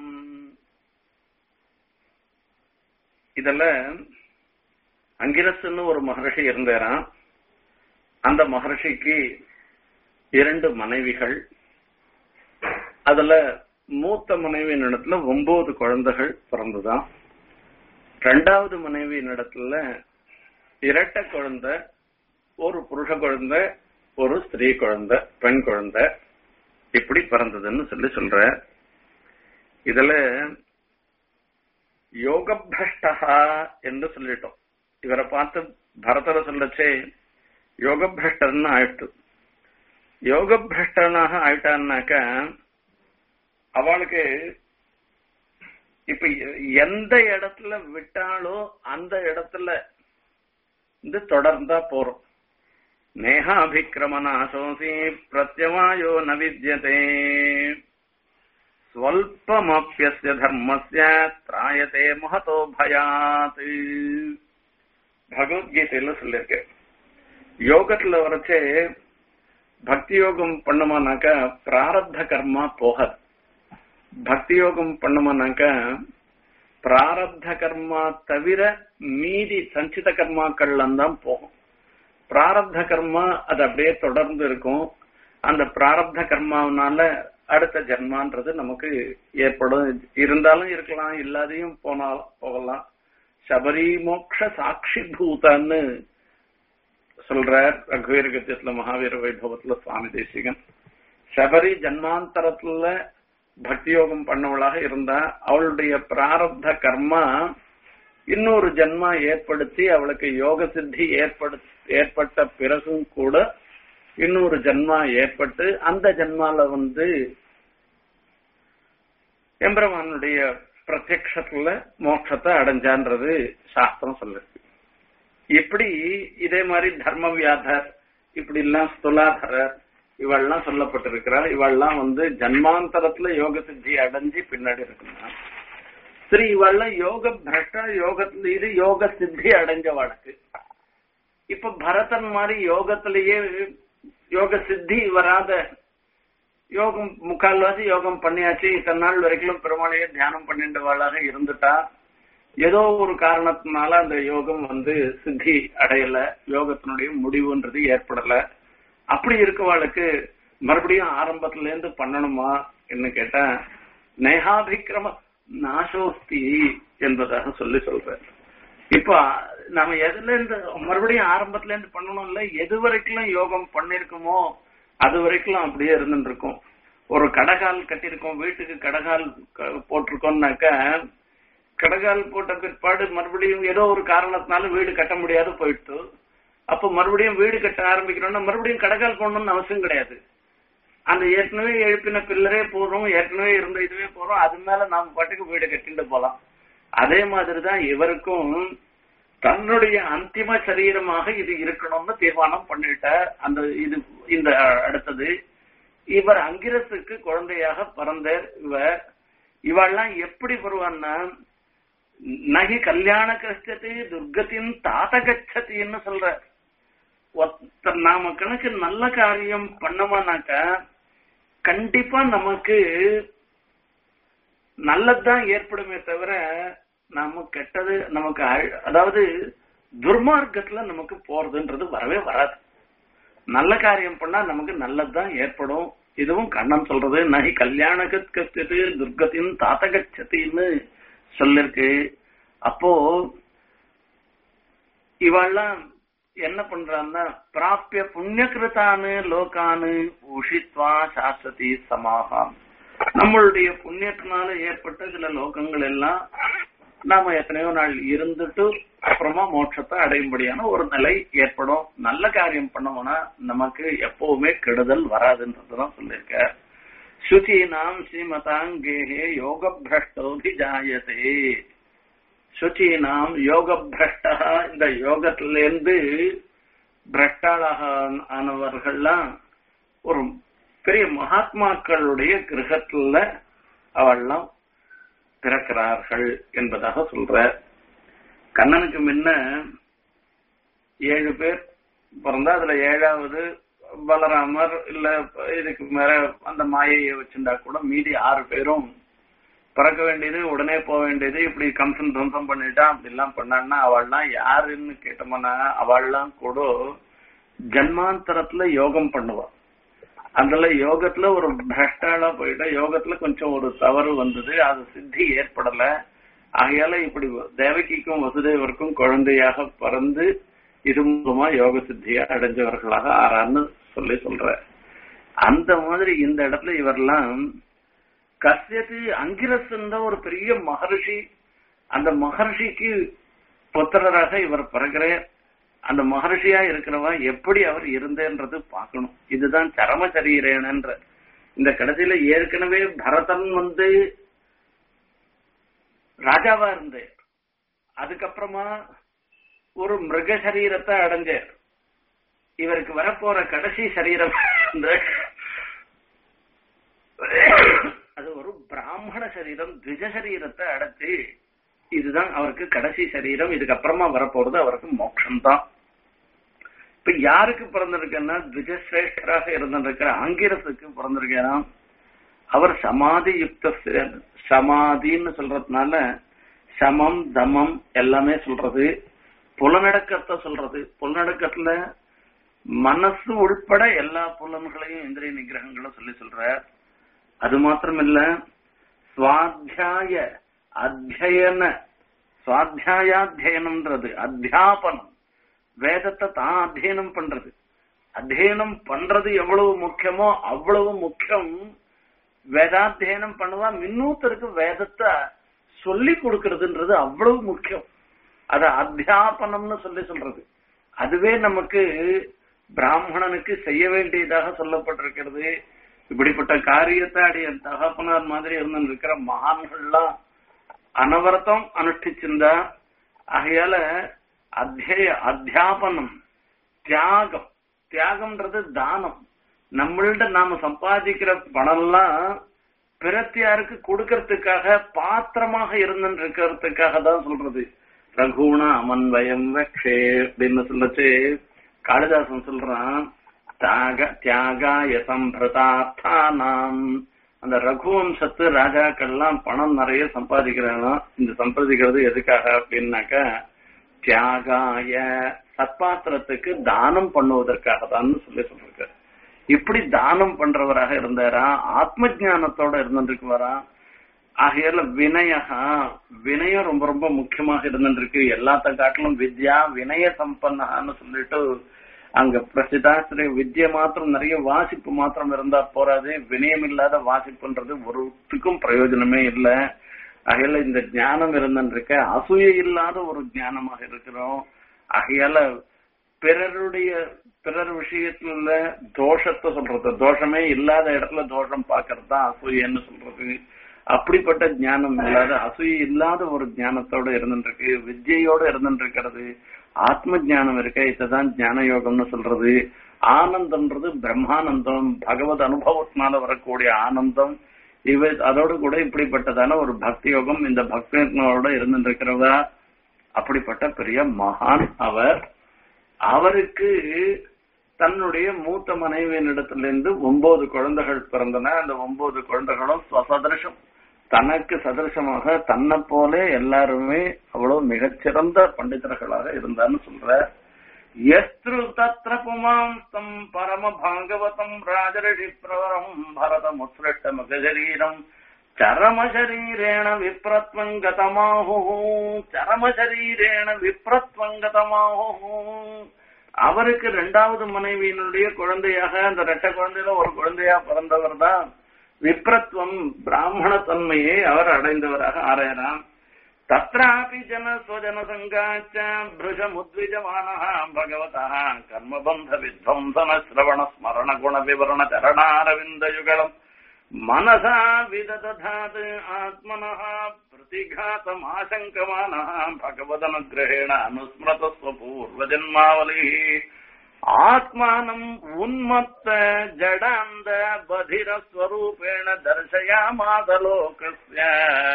இதுல அங்கிரஸ்ன்னு ஒரு மகர்ஷி இருந்தாராம் அந்த மகர்ஷிக்கு இரண்டு மனைவிகள் அதுல மூத்த மனைவியின் இடத்துல ஒன்பது குழந்தைகள் பிறந்துதான் ரெண்டாவது மனைவியின் இடத்துல இரட்டை குழந்தை ஒரு புருஷ குழந்தை ஒரு ஸ்திரீ குழந்தை பெண் குழந்தை இப்படி பிறந்ததுன்னு சொல்லி சொல்ற இதுல யோகபிரஷ்டா என்று சொல்லிட்டோம் இவரை பார்த்து பரதரை சொல்லச்சே யோகபிரஷ்டர்னு ஆயிட்டு யோகபிரஷ்டனாக ஆயிட்டான்னாக்க அவளுக்கு இப்ப எந்த இடத்துல விட்டாலோ அந்த இடத்துல இது தொடர்ந்தா போறோம் நேகாபிக்கிரமநாசோசி பிரத்யவாயோ ந வித்யதே ஸ்வல்பமப்பியஸ்ய தர்மஸ்ய திராயதே மகதோ பயாத் பகவத்கீதையில சொல்லிருக்கு யோகத்துல வரைச்சே பக்தி யோகம் பண்ணுமானாக்கா பிராரப்த கர்மா போகாது பக்தி யோகம் பண்ணுமானாக்கா பிராரப்த கர்மா தவிர மீதி சஞ்சித கர்மாக்கள்லாம் தான் போகும் பிராரப்த கர்மா அது அப்படியே தொடர்ந்து இருக்கும் அந்த பிராரப்த கர்மாவனால அடுத்த ஜென்மான்றது நமக்கு ஏற்படும் இருந்தாலும் இருக்கலாம் இல்லாதையும் போனால் போகலாம் சபரி மோக்ஷ சாட்சி பூதான்னு சொல்றார் ரகுவீர கத்தியத்துல மகாவீர வைபவத்துல சுவாமி தேசிகன் சபரி ஜன்மாந்தரத்துல பக்தி யோகம் பண்ணவளாக இருந்தா அவளுடைய பிராரப்த கர்மா இன்னொரு ஜன்மா ஏற்படுத்தி அவளுக்கு யோக சித்தி ஏற்படு ஏற்பட்ட பிறகும் கூட இன்னொரு ஜன்மா ஏற்பட்டு அந்த ஜன்மால வந்து எம்பெருமானுடைய பிரத்யக்ஷத்துல மோட்சத்தை அடைஞ்சான்றது சாஸ்திரம் சொல்லிருக்கு இப்படி இதே மாதிரி தர்ம வியாதர் இப்படி எல்லாம் ஸ்துலாதரர் இவெல்லாம் சொல்லப்பட்டிருக்கிறார் இவெல்லாம் வந்து ஜன்மாந்தரத்துல யோக சித்தி அடைஞ்சு பின்னாடி இருக்கணும் சரி இவெல்லாம் யோக பிரஷ்ட யோகத்துல இது யோக சித்தி அடைஞ்ச வழக்கு இப்ப பரதன் மாதிரி யோகத்திலேயே யோக சித்தி வராத யோகம் முக்கால்வாசி யோகம் பண்ணியாச்சு இத்தனை நாள் வரைக்கும் பெருமாளையே தியானம் பண்ணின்றவாளாக இருந்துட்டா ஏதோ ஒரு காரணத்தினால அந்த யோகம் வந்து சித்தி அடையல யோகத்தினுடைய முடிவுன்றது ஏற்படல அப்படி இருக்கவாளுக்கு மறுபடியும் ஆரம்பத்துல இருந்து பண்ணணுமா என்ன கேட்டா நேகாபிக்கிரம நாசோஸ்தி என்பதாக சொல்லி சொல்றேன் இப்ப நாம எதுல இருந்து மறுபடியும் ஆரம்பத்துல இருந்து பண்ணணும் இல்ல எது வரைக்கும் யோகம் பண்ணிருக்கோமோ அது வரைக்கும் அப்படியே இருந்துட்டு இருக்கும் ஒரு கடகால் கட்டியிருக்கோம் வீட்டுக்கு கடகால் போட்டிருக்கோம்னாக்க கடகால் போட்ட பிற்பாடு மறுபடியும் ஏதோ ஒரு காரணத்தினால வீடு கட்ட முடியாது போயிட்டு அப்ப மறுபடியும் வீடு கட்ட ஆரம்பிக்கிறோம்னா மறுபடியும் கடகால் போடணும்னு அவசியம் கிடையாது அந்த ஏற்கனவே எழுப்பின பில்லரே போறோம் ஏற்கனவே இருந்த இதுவே போறோம் அது மேல நாம பாட்டுக்கு வீடு கட்டிட்டு போலாம் அதே மாதிரிதான் இவருக்கும் தன்னுடைய அந்திம சரீரமாக இது இருக்கணும்னு தீர்மானம் பண்ணிட்ட அந்த இது இந்த அடுத்தது இவர் அங்கிரசுக்கு குழந்தையாக பிறந்தார் இவர் இவெல்லாம் எப்படி வருவான்னா நகி கல்யாண கஷ்டத்தை துர்கத்தின் தாத்த கச்சத்தின்னு சொல்ற ஒருத்தர் நாம கணக்கு நல்ல காரியம் பண்ணோமானாக்கா கண்டிப்பா நமக்கு நல்லதுதான் ஏற்படுமே தவிர நாம கெட்டது நமக்கு அதாவது துர்மார்க்கத்துல நமக்கு போறதுன்றது வரவே வராது நல்ல காரியம் பண்ணா நமக்கு நல்லதுதான் ஏற்படும் இதுவும் கண்ணன் சொல்றது நகி கல்யாண கச்சது துர்கத்தின் தாத்த கச்சத்தின்னு சொல்லிருக்கு அப்போ இவெல்லாம் என்ன பண்றான்னா பிராப்பிய புண்ணியகிருத்தானு லோகானு உஷித்வா சாஸ்வதி சமாகாம் நம்மளுடைய புண்ணியத்தினால ஏற்பட்ட சில லோகங்கள் எல்லாம் நாம எத்தனையோ நாள் இருந்துட்டு அப்புறமா மோட்சத்தை அடையும்படியான ஒரு நிலை ஏற்படும் நல்ல காரியம் பண்ணோம்னா நமக்கு எப்பவுமே கெடுதல் வராதுன்றதுதான் சொல்லியிருக்க சுச்சீனாம் ஸ்ரீமதாங்கேகே யோக பிரஷ்டோபிஜாயதே சுச்சீனாம் யோக பிரஷ்டா இந்த யோகத்திலிருந்து பிரஷ்டாளாக ஆனவர்கள்லாம் ஒரு பெரிய மகாத்மாக்களுடைய கிரகத்துல அவள்லாம் பிறக்கிறார்கள் என்பதாக சொல்ற கண்ணனுக்கு முன்ன ஏழு பேர் பிறந்தா அதுல ஏழாவது பலராமர் இல்ல இதுக்கு மேல அந்த மாயையை வச்சிருந்தா கூட மீதி ஆறு பேரும் பிறக்க வேண்டியது உடனே போக வேண்டியது இப்படி கம்சன் துவம்சம் பண்ணிட்டான் அப்படி எல்லாம் பண்ணான்னா அவள்லாம் யாருன்னு கேட்டோம்னா அவள்லாம் கூட ஜன்மாந்தரத்துல யோகம் பண்ணுவா அதுல யோகத்துல ஒரு பிரஷ்டாலா போயிட்டா யோகத்துல கொஞ்சம் ஒரு தவறு வந்தது அது சித்தி ஏற்படல ஆகையால இப்படி தேவகிக்கும் வசுதேவருக்கும் குழந்தையாக பிறந்து இது மூலமா யோக சித்தியா அடைஞ்சவர்களாக ஆறான்னு சொல்லி சொல்ற அந்த மாதிரி இந்த இடத்துல இவரெல்லாம் கசியத்து அங்கிரசன் தான் ஒரு பெரிய மகர்ஷி அந்த மகர்ஷிக்கு புத்திரராக இவர் பிறகுற அந்த மகர்ஷியா இருக்கிறவா எப்படி அவர் இருந்தேன்றது பார்க்கணும் இதுதான் சரம சரீரேனன்ற இந்த கடைசியில ஏற்கனவே பரதன் வந்து ராஜாவா இருந்தார் அதுக்கப்புறமா ஒரு மிருக சரீரத்தை அடைஞ்சார் இவருக்கு வரப்போற கடைசி சரீரம் இந்த அது ஒரு பிராமண சரீரம் திஜ சரீரத்தை அடைச்சு இதுதான் அவருக்கு கடைசி சரீரம் இதுக்கப்புறமா வரப்போறது அவருக்கு மோட்சம் தான் இப்ப யாருக்கு பிறந்திருக்குன்னா திஜசிரேஷ்டராக இருந்திருக்கிற ஆங்கிரசுக்கு பிறந்திருக்கிறான் அவர் சமாதி யுக்த சமாதின்னு சொல்றதுனால சமம் தமம் எல்லாமே சொல்றது புலநடக்கத்தை சொல்றது புலநடக்கத்துல மனசு உள்பட எல்லா புலன்களையும் இந்திரிய நிகிரகங்களும் சொல்லி சொல்ற அது மாத்திரம் இல்ல சுவாத்தியாய அத்தியன சுவாத்தியாயாத்தியனம்ன்றது அத்தியாபனம் வேதத்தை தான் அத்தியனம் பண்றது அத்தியனம் பண்றது எவ்வளவு முக்கியமோ அவ்வளவு முக்கியம் வேதாத்தியனம் பண்ணுவா இன்னொருத்தருக்கு வேதத்தை சொல்லி கொடுக்கறதுன்றது அவ்வளவு முக்கியம் அத அத்தியாபனம்னு சொல்லி சொல்றது அதுவே நமக்கு பிராமணனுக்கு செய்ய வேண்டியதாக சொல்லப்பட்டிருக்கிறது இப்படிப்பட்ட காரியத்தை அடைய தகப்பனார் மாதிரி இருந்து இருக்கிற மகான்கள்லாம் அனவரத்தம் அனுஷ்டிச்சிருந்தா ஆகையால அத்திய அத்தியாபனம் தியாகம் தியாகம்ன்றது தானம் நம்மள்ட நாம சம்பாதிக்கிற பணம்லாம் பிரத்தியாருக்கு கொடுக்கறதுக்காக பாத்திரமாக இருந்துட்டு இருக்கிறதுக்காக தான் சொல்றது ரகுண அமன்வயம் வக்ஷே அப்படின்னு சொல்லச்சு காளிதாசன் சொல்றான் தியாக தியாகாய சம்பிரதார்த்தானாம் அந்த ரகுவம்சத்து ராஜாக்கள்லாம் பணம் நிறைய சம்பாதிக்கிறாங்க இந்த சம்பாதிக்கிறது எதுக்காக அப்படின்னாக்கா தியாகாய சத்பாத்திரத்துக்கு தானம் பண்ணுவதற்காக தான் சொல்லி சொல்லிருக்காரு இப்படி தானம் பண்றவராக இருந்தாரா ஆத்ம ஜானத்தோட இருந்துருக்குவாரா ஆகையால வினயகா வினயம் ரொம்ப ரொம்ப முக்கியமாக இருந்துருக்கு எல்லாத்த காட்டிலும் வித்யா வினய சம்பன்னகான்னு சொல்லிட்டு அங்க பிரசிதாசிரிய வித்ய மாத்திரம் நிறைய வாசிப்பு மாத்திரம் இருந்தா போறாது வினயம் இல்லாத வாசிப்புன்றது ஒருத்துக்கும் பிரயோஜனமே இல்ல ஆகையால இந்த ஞானம் இருந்துருக்க அசூய இல்லாத ஒரு ஞானமாக இருக்கிறோம் ஆகையால பிறருடைய பிறர் விஷயத்துல தோஷத்தை சொல்றது தோஷமே இல்லாத இடத்துல தோஷம் பாக்குறது தான் அசூயன்னு சொல்றது அப்படிப்பட்ட ஞானம் இல்லாத அசூய இல்லாத ஒரு ஞானத்தோட இருந்துருக்கு வித்யோட இருந்துருக்கிறது ஆத்ம ஞானம் இருக்க இதுதான் ஞான யோகம்னு சொல்றது ஆனந்தம்ன்றது பிரம்மானந்தம் பகவத் அனுபவத்தினால வரக்கூடிய ஆனந்தம் இவ அதோடு கூட இப்படிப்பட்டதான ஒரு பக்தி யோகம் இந்த பக்தியோட இருந்துருக்கிறதா அப்படிப்பட்ட பெரிய மகான் அவர் அவருக்கு தன்னுடைய மூத்த மனைவியினிடத்திலிருந்து ஒன்பது குழந்தைகள் பிறந்தன அந்த ஒன்பது குழந்தைகளும் சதரிசம் தனக்கு சதரிசமாக தன்னை போல எல்லாருமே அவ்வளவு மிகச்சிறந்த பண்டிதர்களாக இருந்தான்னு சொல்ற எஸ்திரு தத்ர புமாம்ஸ்தம் பரம பாகவதம் ராஜரிஷி பிரவரம் பரத முஸ்ரட்ட மகசரீரம் சரமசரீரேண விப்ரத்வங்கதமாஹு சரமசரீரேண விப்ரத்வங்கதமாஹு அவருக்கு இரண்டாவது மனைவியினுடைய குழந்தையாக அந்த ரெட்ட குழந்தையில ஒரு குழந்தையா பிறந்தவர் தான் விப்ரத்வம் பிராமண தன்மையை அவர் அடைந்தவராக ஆராயறாம் தத்ராபி ஜன ஸ்வஜன சங்காச்ச பிருஷமுத்விஜமான பகவதா கர்மபந்த வித்வம்சன சிரவண ஸ்மரண குண விவரண சரணாரவிந்த யுகலம் மனசா விதததாத் ஆத்மனः பிரதிघातम् ஆசங்கமானः பகவதனுகிரகேண அனுஸ்மரத பூர்வஜன்மாவலிः ஆத்மானம் உன்மத்த ஜடாந்த பதிர ஸ்வரூபேண தர்சயாமாதலோகஸ்ய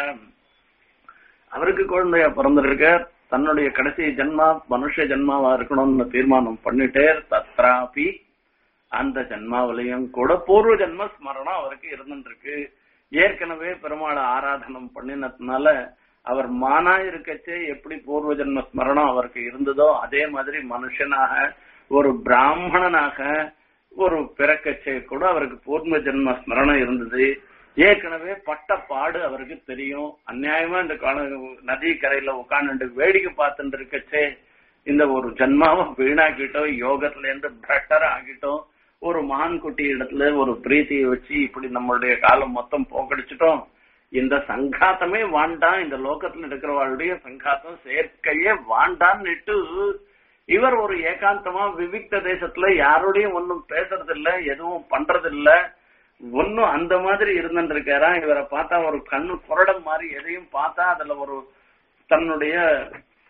அவருக்கு குழந்தையா பிறந்திருக்க தன்னுடைய கடைசி ஜென்மா மனுஷ ஜென்மாவா இருக்கணும்னு தீர்மானம் பண்ணிட்டே தத்ராபி அந்த ஜென்மாவிலையும் கூட பூர்வ ஜென்ம ஸ்மரணம் அவருக்கு இருந்துருக்கு ஏற்கனவே பெருமாளை ஆராதனம் பண்ணினதுனால அவர் மானா இருக்கச்சே எப்படி பூர்வ ஜென்ம ஸ்மரணம் அவருக்கு இருந்ததோ அதே மாதிரி மனுஷனாக ஒரு பிராமணனாக ஒரு பிறக்கச்சே கூட அவருக்கு பூர்வ ஜென்ம ஸ்மரணம் இருந்தது ஏற்கனவே பட்ட பாடு அவருக்கு தெரியும் அநியாயமா இந்த நதி கரையில உட்கார்ந்து வேடிக்கை பார்த்துட்டு இருக்கச்சே இந்த ஒரு ஜென்மாவை வீணாக்கிட்டோம் யோகத்துல இருந்து பிரட்டர் ஆகிட்டோம் ஒரு மான் குட்டி இடத்துல ஒரு பிரீத்தியை வச்சு இப்படி நம்மளுடைய காலம் மொத்தம் போக்கடிச்சிட்டோம் இந்த சங்காத்தமே வாண்டாம் இந்த லோகத்துல இருக்கிறவர்களுடைய சங்காத்தம் சேர்க்கையே வாண்டான்னுட்டு இவர் ஒரு ஏகாந்தமா விவிக்த தேசத்துல யாரோடையும் ஒன்னும் பேசுறது இல்ல எதுவும் பண்றது இல்ல ஒன்னும் அந்த மாதிரி இருந்துருக்காரா இவரை பார்த்தா ஒரு கண்ணு குரடம் மாதிரி எதையும் பார்த்தா அதுல ஒரு தன்னுடைய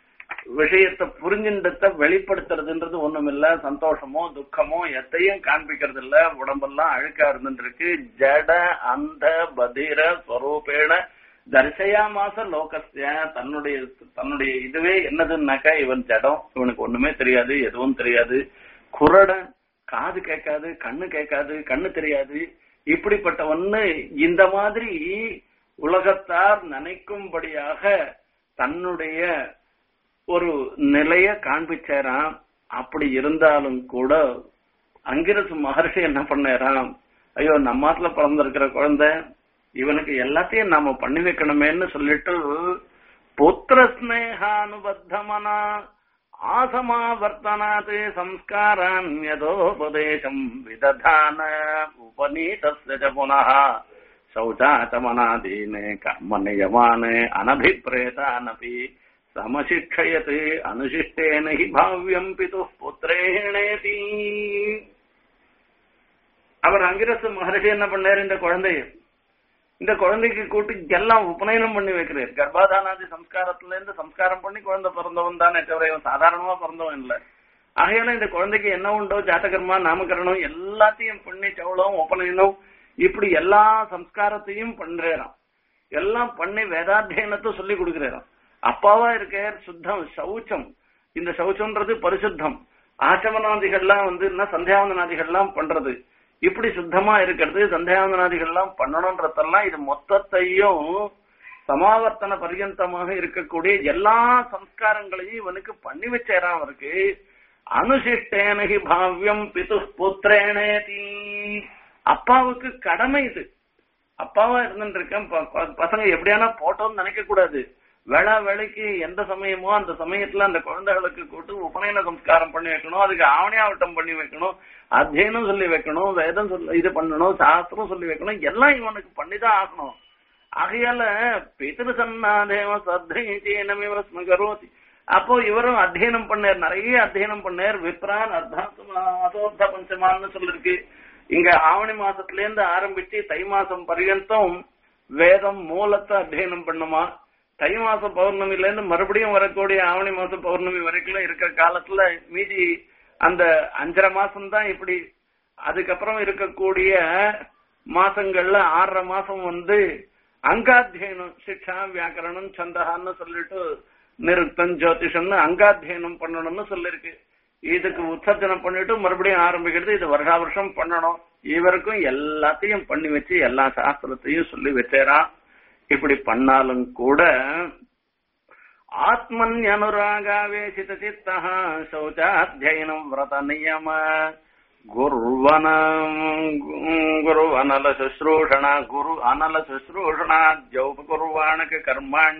விஷயத்தை புரிஞ்சின்றத வெளிப்படுத்துறதுன்றது ஒண்ணுமில்ல சந்தோஷமோ துக்கமோ எத்தையும் காண்பிக்கிறது இல்ல உடம்பெல்லாம் அழுக்கா இருந்துருக்கு ஜட அந்த பதிர ஸ்வரூபேண தரிசையாமாச லோகஸ்ய தன்னுடைய தன்னுடைய இதுவே என்னதுன்னாக்கா இவன் ஜடம் இவனுக்கு ஒண்ணுமே தெரியாது எதுவும் தெரியாது குரடன் காது கேட்காது கண்ணு கேட்காது கண்ணு தெரியாது இப்படிப்பட்டவன்னு இந்த மாதிரி உலகத்தார் நினைக்கும்படியாக தன்னுடைய ஒரு நிலைய காண்பிச்சாராம் அப்படி இருந்தாலும் கூட அங்கிரசு மகர்ஷி என்ன பண்ணாராம் ஐயோ நம்மாத்துல பிறந்திருக்கிற குழந்தை இவனுக்கு எல்லாத்தையும் நாம பண்ணி வைக்கணுமேன்னு சொல்லிட்டு புத்திர ஸ்னேகானுபத்தமனா ஆசமாவர்த்தனாத் சம்ஸ்காரான் யதோபதேசம் விததான உபநீதஸ்ய ச புனः शौचाचमनादीने कर्म नियमाने अनभिप्रेतानपि समशिक्षयत् अनुशिष्टेन हि भाव्यम् पितुः पुत्रेणेति அவர் அங்கிரசு மகர்ஷி என்ன பண்ணாரு இந்த குழந்தைய இந்த குழந்தைக்கு கூட்டி எல்லாம் உபநயனம் பண்ணி வைக்கிறார் கர்ப்பாதானாதி சம்ஸ்காரத்துல இருந்து சம்ஸ்காரம் பண்ணி குழந்தை பிறந்தவன் தானே தவிர இவன் சாதாரணமா பிறந்தவன் இல்ல ஆகையால இந்த குழந்தைக்கு என்ன உண்டோ ஜாத்தகர்மா நாமகரணம் எல்லாத்தையும் பண்ணி சவளம் உபநயனம் இப்படி எல்லா சம்ஸ்காரத்தையும் பண்றாராம் எல்லாம் பண்ணி வேதாத்தியனத்தை சொல்லி கொடுக்கிறாராம் அப்பாவா இருக்கார் சுத்தம் சௌச்சம் இந்த சௌச்சம்ன்றது பரிசுத்தம் ஆச்சமனாதிகள்லாம் வந்து என்ன சந்தியாவந்தனாதிகள்லாம் பண்றது இப்படி சுத்தமா இருக்கிறது சந்தியாவந்தனாதிகள்லாம் பண்ணணும்ன்றதெல்லாம் இது மொத்தத்தையும் சமாவர்த்தன பரியந்தமாக இருக்கக்கூடிய எல்லா சம்ஸ்காரங்களையும் இவனுக்கு பண்ணி வச்சாராம் அவருக்கு அனுசிஷ்டேனகி பாவ்யம் பிது புத்திரேனேதி அப்பாவுக்கு கடமை இது அப்பாவா இருந்துட்டு இருக்கேன் ப- ப- பசங்க எப்படியானா போட்டோம்னு நினைக்க கூடாது வேளா வேலைக்கு எந்த சமயமோ அந்த சமயத்துல அந்த குழந்தைகளுக்கு கூட்டு உபநயன சம்ஸ்காரம் பண்ணி வைக்கணும் அதுக்கு ஆவணியாவட்டம் பண்ணி வைக்கணும் அத்தியனம் சொல்லி வைக்கணும் வேதம் சொல்லி இது பண்ணணும் சாஸ்திரம் சொல்லி வைக்கணும் எல்லாம் இவனுக்கு பண்ணிதான் ஆகணும் ஆகையால பிதிரு சன்னாதேவ சத்தைச்சேனமிவ ஸ்மகரோதி அப்போ இவரும் அத்தியனம் பண்ணார் நிறைய அத்தியனம் பண்ணார் விப்ரான் அர்த்தாத்மா அதோத்த பஞ்சமான்னு சொல்லிருக்கு இங்க ஆவணி மாசத்துல இருந்து ஆரம்பிச்சு தை மாசம் பர்யந்தம் வேதம் மூலத்தை அத்தியனம் பண்ணுமா தை மாச பௌர்ணமில இருந்து மறுபடியும் வரக்கூடிய ஆவணி மாச பௌர்ணமி வரைக்கும் இருக்கிற காலத்துல மீதி அந்த அஞ்சரை மாசம் தான் இப்படி அதுக்கப்புறம் இருக்கக்கூடிய மாசங்கள்ல ஆறரை மாசம் வந்து அங்காத்தியனம் சிக்ஷா வியாக்கரணம் சந்தகான்னு சொல்லிட்டு நிருத்தம் ஜோதிஷம்னு அங்காத்தியனம் பண்ணணும்னு சொல்லிருக்கு இதுக்கு உற்சர்ஜனம் பண்ணிட்டு மறுபடியும் ஆரம்பிக்கிறது இது வருஷா வருஷம் பண்ணணும் இவருக்கும் எல்லாத்தையும் பண்ணி வச்சு எல்லா சாஸ்திரத்தையும் சொல்லி வச்சேரான் இப்படி பண்ணாலும் கூட ஆத்மன் அனுராகாவேசித சித்தா சௌச்சாத்தியனம் விரத நியம குருவன குரு அனல சுশ্রூஷண குரு அனல சுশ্রூஷணா ஜௌபகுர்வாணக கர்மாண்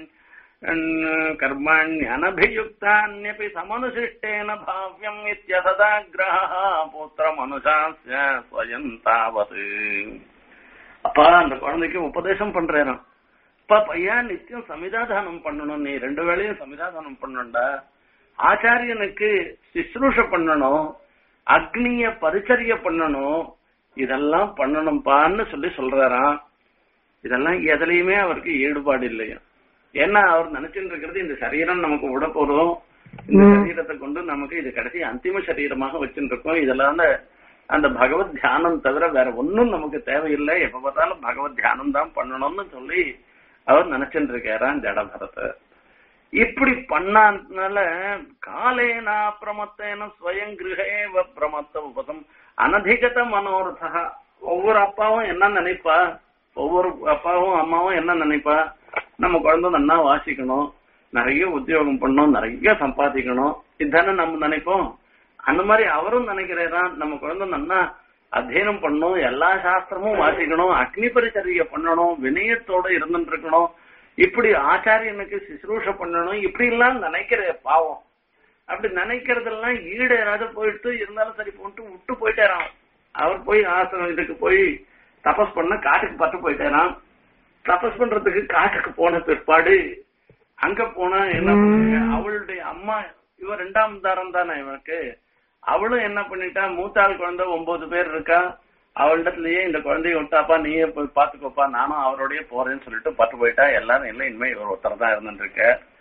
கர்மாண்யனபியுக்தான்யபி சமனுசிஷ்டேன பாவ்யம் இத்தியசதாகிரஹ புத்திரமனுஷாஸ்ய ஸ்வயம் தாவத் அப்பா அந்த குழந்தைக்கு உபதேசம் பண்றேன் அப்பா பையன் நித்தியம் சமிதாதானம் பண்ணணும் நீ ரெண்டு வேளையும் சமிதாதானம் பண்ணணும்டா ஆச்சாரியனுக்கு சிஸ்ரூஷ பண்ணணும் அக்னிய பரிச்சரிய பண்ணணும் இதெல்லாம் பண்ணணும்ப்பான்னு சொல்லி சொல்றாராம் இதெல்லாம் எதுலயுமே அவருக்கு ஈடுபாடு இல்லையா ஏன்னா அவர் நினைச்சுட்டு இருக்கிறது இந்த சரீரம் நமக்கு விட போறோம் இந்த சரீரத்தை கொண்டு நமக்கு இது கடைசி அந்திம சரீரமாக வச்சுட்டு இருக்கோம் இதெல்லாம் அந்த- அந்த பகவத் தியானம் தவிர வேற ஒண்ணும் நமக்கு தேவையில்லை எப்ப பார்த்தாலும் பகவத் தியானம் தான் பண்ணணும்னு சொல்லி அவர் நினைச்சுட்டு இருக்காராம் ஜடபரத்தை இப்படி பண்ணாதனால காலேனா பிரமத்தேன ஸ்வயம் கிரகேவ பிரமத்த உபதம் அனதிகத மனோரதா ஒவ்வொரு அப்பாவும் என்ன நினைப்பா ஒவ்வொரு அப்பாவும் அம்மாவும் என்ன நினைப்பா நம்ம குழந்தை நன்னா வாசிக்கணும் நிறைய உத்தியோகம் பண்ணணும் நிறைய சம்பாதிக்கணும் இதுதானே நம்ம நினைப்போம் அந்த மாதிரி அவரும் நினைக்கிறாரா நம்ம குழந்தை நன்னா அத்தியனம் பண்ணணும் எல்லா சாஸ்திரமும் வாசிக்கணும் அக்னி பரிச்சரிய பண்ணணும் வினயத்தோட இருந்துட்டு இருக்கணும் இப்படி ஆச்சாரியனுக்கு சிசுரூஷ பண்ணணும் இப்படி எல்லாம் நினைக்கிற பாவம் அப்படி நினைக்கிறதெல்லாம் ஈடேறாத போயிட்டு இருந்தாலும் சரி போட்டு விட்டு போயிட்டாராம் அவர் போய் ஆசிரம் இதுக்கு போய் தபஸ் பண்ண காட்டுக்கு பட்டு போயிட்டாராம் தபஸ் பண்றதுக்கு காட்டுக்கு போன பிற்பாடு அங்க போனா என்ன பண்ணுங்க அவளுடைய அம்மா இவ ரெண்டாம் தாரம் தானே இவனுக்கு அவளும் என்ன பண்ணிட்டா மூத்தாள் குழந்தை ஒன்பது பேர் இருக்கா அவளிடத்துலயே இந்த குழந்தைய விட்டாப்பா நீயே போய் பாத்துக்கோப்பா நானும் அவரோடய போறேன்னு சொல்லிட்டு பட்டு போயிட்டா எல்லாரும் இல்லை இனிமே இவர் ஒருத்தர் தான் இருந்துட்டு இருக்க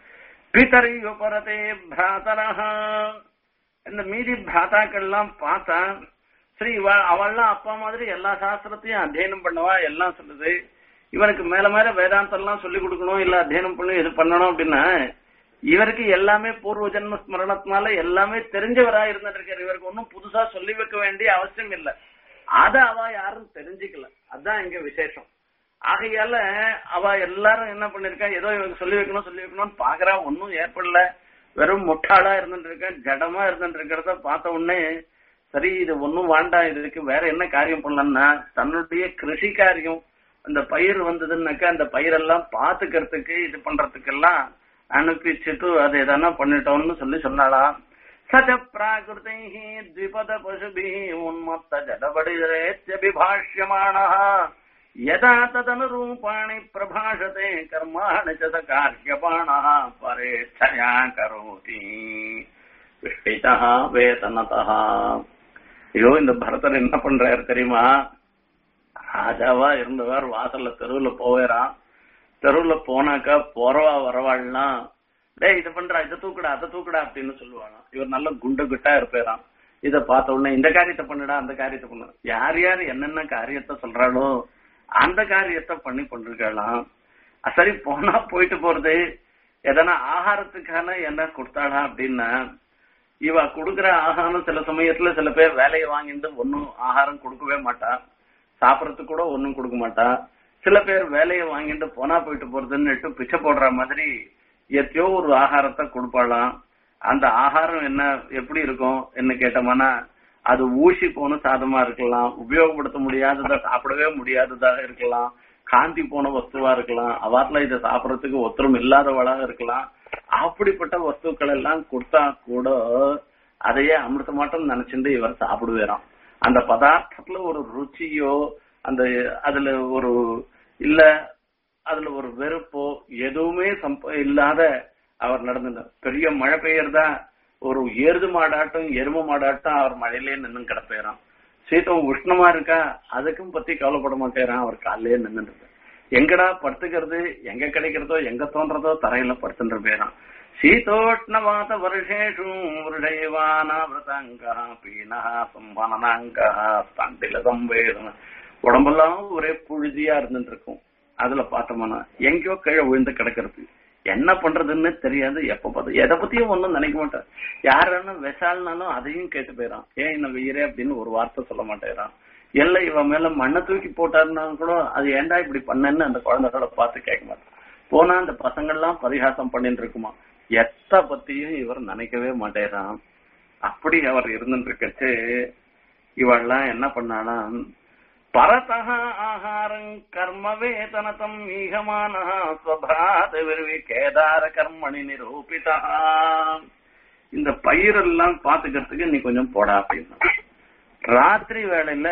பிதரி உபரதே பிராதரஹா இந்த மீதி பிராதாக்கள்லாம் பார்த்தா சரி இவ அவள்லாம் அப்பா மாதிரி எல்லா சாஸ்திரத்தையும் அத்தியனம் பண்ணவா எல்லாம் சொல்லுது இவனுக்கு மேல மேல வேதாந்தம் எல்லாம் சொல்லி கொடுக்கணும் இல்ல அத்தியனம் பண்ணி இது பண்ணணும் அப்படின்னா இவருக்கு எல்லாமே பூர்வ ஜென்ம ஸ்மரணத்தினால எல்லாமே தெரிஞ்சவரா இருந்துட்டு இருக்காரு இவருக்கு ஒன்னும் புதுசா சொல்லி வைக்க வேண்டிய அவசியம் இல்ல அத அவ யாரும் தெரிஞ்சுக்கல அதான் இங்க விசேஷம் ஆகையால அவ எல்லாரும் என்ன பண்ணிருக்கா ஏதோ இவருக்கு சொல்லி வைக்கணும் சொல்லி வைக்கணும்னு பாக்குறா ஒன்னும் ஏற்படல வெறும் முட்டாளா இருந்துட்டு இருக்க ஜடமா இருந்துட்டு இருக்கிறத பார்த்த உடனே சரி இது ஒன்னும் வேண்டாம் இதுக்கு வேற என்ன காரியம் பண்ணலாம்னா தன்னுடைய கிருஷி காரியம் அந்த பயிர் வந்ததுன்னாக்கா அந்த பயிரெல்லாம் பாத்துக்கிறதுக்கு இது பண்றதுக்கெல்லாம் அனுப்பிச்சுட்டு அது எதனா பண்ணிட்டோம்னு சொல்லி சொன்னாலாம் சச்ச பிராகிருதை த்விபத பசுபி உன்மத்த ஜடபடிரேத்யபிபாஷ்யமான யதா ததனுரூபாணி பிரபாஷதே கர்மாணி ச காரியபாண பரேச்சயா கரோதி விஷ்டிதா வேதனதா ஐயோ இந்த பரதர் என்ன பண்றாரு தெரியுமா ராஜாவா இருந்தவர் வாசல்ல தெருவுல போவேறான் தெருவுல போனாக்கா போறவா வரவாள்லாம் டேய் இதை பண்றா இதை தூக்குடா அதை தூக்குடா அப்படின்னு சொல்லுவாளாம் இவர் நல்ல குண்டு குட்டா இருப்பாராம் இத பார்த்த உடனே இந்த காரியத்தை பண்ணுடா அந்த காரியத்தை பண்ணு யார் யார் என்னென்ன காரியத்தை சொல்றாளோ அந்த காரியத்தை பண்ணி கொண்டிருக்கலாம் சரி போனா போயிட்டு போறது எதனா ஆகாரத்துக்கான என்ன கொடுத்தாளா அப்படின்னா இவ குடுக்கிற ஆகாரம் சில சமயத்துல சில பேர் வேலையை வாங்கிட்டு ஒன்னும் ஆகாரம் கொடுக்கவே மாட்டா சாப்பிடறதுக்கு கூட ஒன்னும் கொடுக்க மாட்டா சில பேர் வேலையை வாங்கிட்டு போனா போயிட்டு போறதுன்னு பிச்சை போடுற மாதிரி எத்தையோ ஒரு ஆகாரத்தை கொடுப்பாளாம் அந்த ஆகாரம் என்ன எப்படி இருக்கும் என்ன கேட்டோம்னா அது ஊசி போன சாதமா இருக்கலாம் உபயோகப்படுத்த முடியாததா சாப்பிடவே முடியாததாக இருக்கலாம் காந்தி போன வஸ்துவா இருக்கலாம் அவாட்ல இதை சாப்பிடறதுக்கு ஒத்தரும் இல்லாதவளா இருக்கலாம் அப்படிப்பட்ட வஸ்துக்கள் எல்லாம் கொடுத்தா கூட அதையே அமிர்தமாட்டம் நினைச்சுட்டு இவர் சாப்பிடுவாராம் அந்த பதார்த்தத்துல ஒரு ருச்சியோ அந்த அதுல ஒரு இல்ல அதுல ஒரு வெறுப்போ எதுவுமே சம்ப இல்லாத அவர் நடந்தார் பெரிய மழை பெய்யறதா ஒரு ஏறுது மாடாட்டம் எரும மாடாட்டம் அவர் மழையிலே நின்று கிடப்பேறான் சீத்தம் உஷ்ணமா இருக்கா அதுக்கும் பத்தி கவலைப்பட மாட்டேறான் அவர் காலையிலே நின்றுட்டு எங்கடா படுத்துக்கிறது எங்க கிடைக்கிறதோ எங்க தோன்றதோ தரையில படுத்துட்டு போயிடான் சீதோஷ்ணவாத வருஷேஷு விரதங்கா பீனா சம்பனனாங்கா ஸ்தண்டில சம்பேதன உடம்பெல்லாம் ஒரே புழுதியா இருந்துட்டு இருக்கும் அதுல பார்த்தோம்னா எங்கேயோ கீழே விழுந்து கிடக்கிறது என்ன பண்றதுன்னு தெரியாது எப்ப பார்த்து எதை பத்தியும் ஒண்ணும் நினைக்க மாட்டேன் யாரும் விசாலனாலும் அதையும் கேட்டு போயிடான் ஏன் என்ன வெயிறே அப்படின்னு ஒரு வார்த்தை சொல்ல மாட்டேறான் இல்ல இவன் மேல மண்ணை தூக்கி போட்டாருன்னா கூட அது ஏன்டா இப்படி பண்ணேன்னு அந்த குழந்தைகள பார்த்து கேட்க மாட்டான் போனா அந்த பசங்கள்லாம் பரிகாசம் பண்ணிட்டு இருக்குமா எத்த பத்தியும் இவர் நினைக்கவே மாட்டேறான் அப்படி அவர் இருந்துட்டு இருக்கச்சு இவெல்லாம் என்ன பண்ணானா பரதः ஆகாரம் கர்ம வேதனதம் ஈகமான ஸ்வபாத விருவி கேதார கர்மணி நிரூபிதா இந்த பயிரெல்லாம் பாத்துக்கிறதுக்கு நீ கொஞ்சம் போடா அப்படின்னா ராத்திரி வேளையில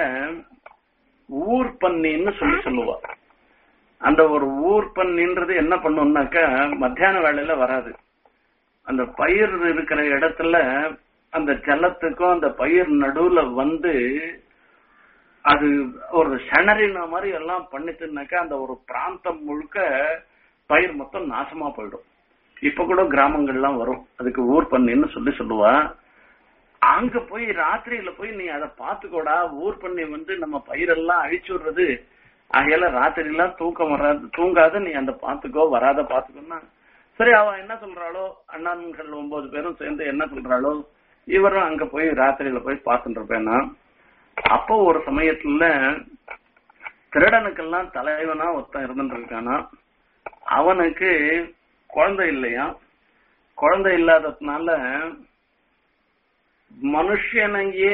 ஊர் பன்னின்னு சொல்லி சொல்லுவா அந்த ஒரு ஊர் பன்னின்றது என்ன பண்ணும்னாக்கா மத்தியான வேளையில வராது அந்த பயிர் இருக்கிற இடத்துல அந்த ஜலத்துக்கும் அந்த பயிர் நடுவுல வந்து அது ஒரு சணறின மாதிரி எல்லாம் பண்ணிட்டுனாக்கா அந்த ஒரு பிராந்தம் முழுக்க பயிர் மொத்தம் நாசமா போயிடும் இப்ப கூட கிராமங்கள்லாம் வரும் அதுக்கு ஊர் பண்ணின்னு சொல்லி சொல்லுவா அங்க போய் ராத்திரியில போய் நீ அதை பாத்துக்கோடா ஊர் பண்ணி வந்து நம்ம பயிரெல்லாம் அழிச்சு விடுறது ஆகையால ராத்திரி எல்லாம் தூக்கம் வராது தூங்காத நீ அந்த பாத்துக்கோ வராத பாத்துக்கோன்னா சரி அவ என்ன சொல்றாளோ அண்ணான்கள் ஒன்பது பேரும் சேர்ந்து என்ன சொல்றாளோ இவரும் அங்க போய் ராத்திரியில போய் பாத்துட்டு இருப்பேன்னா அப்போ ஒரு சமயத்துல திருடனுக்கெல்லாம் தலைவனா ஒருத்தன் இருந்துட்டு இருக்கானா அவனுக்கு குழந்தை இல்லையா குழந்தை இல்லாததுனால மனுஷனையே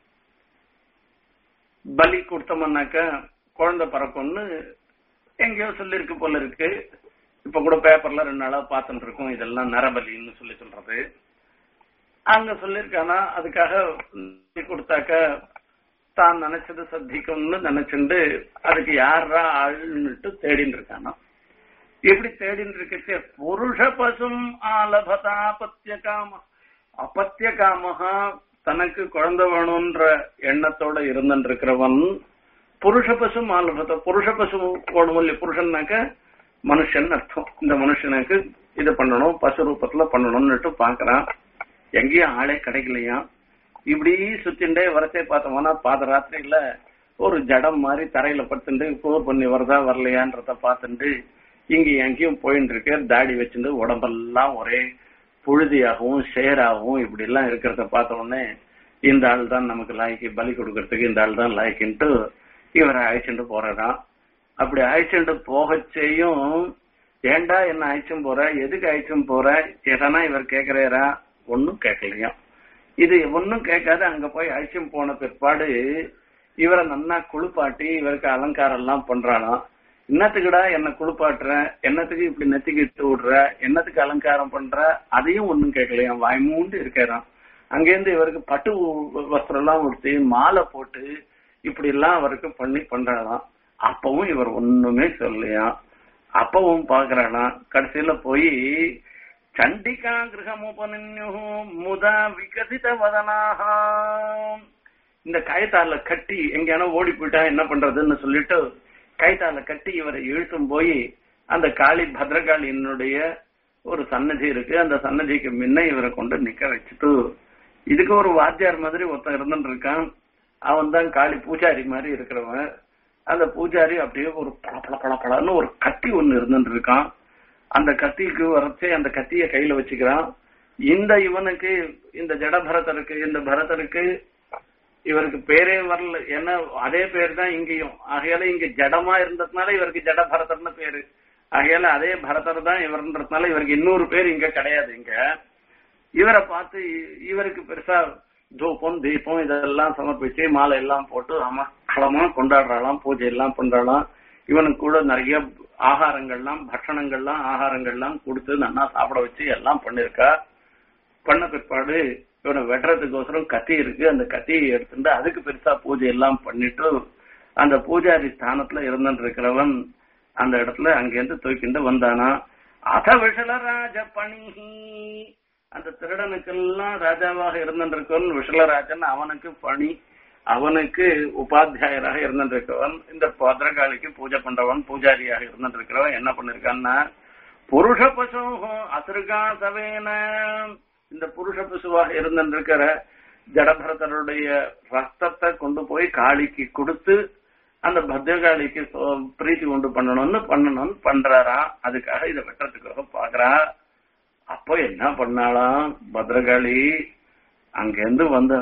பலி கொடுத்தோம்னாக்கா குழந்தை பிறக்கும்னு எங்கேயோ சொல்லிருக்கு போல இருக்கு இப்ப கூட பேப்பர்ல ரெண்டு நாளா பார்த்துட்டு இருக்கோம் இதெல்லாம் நரபலின்னு சொல்லி சொல்றது அங்க சொல்லிருக்கானா அதுக்காக கொடுத்தாக்க தான் நினைச்சது சத்திக்கும்னு நினைச்சுண்டு அதுக்கு யாரா ஆளுன்னுட்டு தேடின்னு இருக்கானா எப்படி தேடின்னு இருக்கச்சு புருஷ பசும் ஆலபதா பத்திய காம அப்பத்திய காமகா தனக்கு குழந்தை வேணும்ன்ற எண்ணத்தோட இருந்துட்டு இருக்கிறவன் புருஷ பசு ஆலபத புருஷ பசு வேணும் இல்லையா புருஷன்னாக்க மனுஷன் அர்த்தம் இந்த மனுஷனுக்கு இது பண்ணணும் பசு ரூபத்துல பண்ணணும்னுட்டு பாக்குறான் எங்கேயும் ஆளே கிடைக்கலையா இப்படி சுத்திண்டே வரச்சே பார்த்தோம்னா பாத ராத்திரியில ஒரு ஜடம் மாதிரி தரையில படுத்துட்டு போர் பண்ணி வருதா வரலையான்றத பார்த்துட்டு இங்க எங்கேயும் போயிட்டு இருக்கு தாடி வச்சுட்டு உடம்பெல்லாம் ஒரே புழுதியாகவும் ஷேராகவும் இப்படி எல்லாம் இருக்கிறத பார்த்த உடனே இந்த ஆள் தான் நமக்கு லாய்க்கு பலி கொடுக்கறதுக்கு இந்த ஆள் தான் லாய்க்குன்ட்டு இவரை அழைச்சிட்டு போறாராம் அப்படி அழைச்சிட்டு போகச்சேயும் ஏண்டா என்ன அழைச்சும் போற எதுக்கு அழைச்சும் போற எதனா இவர் கேக்குறாரா ஒன்னும் கேட்கலையாம் இது ஒன்னும் கேட்காத அங்க போய் அழைச்சும் போன பிற்பாடு இவரை நன்னா குளிப்பாட்டி இவருக்கு அலங்காரம் எல்லாம் பண்றாளாம் என்னத்துக்குடா என்ன குளிப்பாட்டுற என்னத்துக்கு இப்படி நெத்திக்கு இட்டு விடுற என்னத்துக்கு அலங்காரம் பண்ற அதையும் ஒன்னும் கேட்கலையாம் வாய் மூண்டு இருக்காராம் அங்கேருந்து இவருக்கு பட்டு வஸ்திரம் எல்லாம் உடுத்தி மாலை போட்டு இப்படி எல்லாம் அவருக்கு பண்ணி பண்றாளாம் அப்பவும் இவர் ஒண்ணுமே சொல்லலையாம் அப்பவும் பாக்குறானா கடைசியில போய் சண்டிகா கிரகமுபனின்யு முதா விகசித வதனாக இந்த கயத்தால கட்டி எங்கேயானோ ஓடி போயிட்டா என்ன பண்றதுன்னு சொல்லிட்டு கயத்தால கட்டி இவரை இழுத்தும் போய் அந்த காளி பத்ரகாளியினுடைய ஒரு சன்னதி இருக்கு அந்த சன்னதிக்கு முன்ன இவரை கொண்டு நிக்க வச்சுட்டு இதுக்கு ஒரு வாத்தியார் மாதிரி ஒருத்தன் இருந்துட்டு இருக்கான் அவன் தான் காளி பூஜாரி மாதிரி இருக்கிறவன் அந்த பூஜாரி அப்படியே ஒரு பள பள பள பளன்னு ஒரு கத்தி ஒண்ணு இருந்துட்டு இருக்கான் அந்த கத்திக்கு வரச்சே அந்த கத்திய கையில வச்சுக்கிறான் இந்த இவனுக்கு இந்த ஜட பரதருக்கு இந்த பரதருக்கு இவருக்கு பேரே வரல ஏன்னா அதே பேர் தான் இங்கேயும் ஆகையால இங்க ஜடமா இருந்ததுனால இவருக்கு ஜட பரதர்னு பேரு ஆகையால அதே பரதர் தான் இவர்ன்றதுனால இவருக்கு இன்னொரு பேர் இங்க கிடையாது இங்க இவரை பார்த்து இவருக்கு பெருசா தூபம் தீபம் இதெல்லாம் சமர்ப்பிச்சு மாலை எல்லாம் போட்டு அமக்களமா கொண்டாடுறாளாம் பூஜை எல்லாம் பண்றாளாம் இவனுக்கு கூட நிறைய ஆகாரங்கள்லாம் பட்சணங்கள்லாம் ஆகாரங்கள்லாம் கொடுத்து நல்லா சாப்பிட வச்சு எல்லாம் பண்ணிருக்கா பண்ண பிற்பாடு இவனை வெட்டுறதுக்கோசரம் கத்தி இருக்கு அந்த கத்தியை எடுத்துட்டு அதுக்கு பெருசா பூஜை எல்லாம் பண்ணிட்டு அந்த பூஜாரி ஸ்தானத்துல இருந்துட்டு இருக்கிறவன் அந்த இடத்துல அங்கிருந்து தூக்கிண்டு வந்தானா அத விஷல ராஜ பணிஹி அந்த திருடனுக்கெல்லாம் ராஜாவாக இருந்திருக்கவன் விஷலராஜன் அவனுக்கு பணி அவனுக்கு உபாத்தியாயராக இருந்திருக்கவன் இந்த பத்ரகாளிக்கு பூஜை பண்றவன் பூஜாரியாக இருந்திருக்கிறவன் என்ன பண்ணிருக்கான்னா புருஷ பசு அசுருகா சவேன இந்த புருஷ பசுவாக இருந்திருக்கிற ஜடபரதருடைய ரத்தத்தை கொண்டு போய் காளிக்கு கொடுத்து அந்த பத்ரகாளிக்கு பிரீத்தி கொண்டு பண்ணணும்னு பண்ணணும்னு பண்றாராம் அதுக்காக இதை வெட்டுறதுக்காக பாக்குறா அப்போ என்ன பண்ணாலாம் பத்ரகாளி அங்கிருந்து வந்த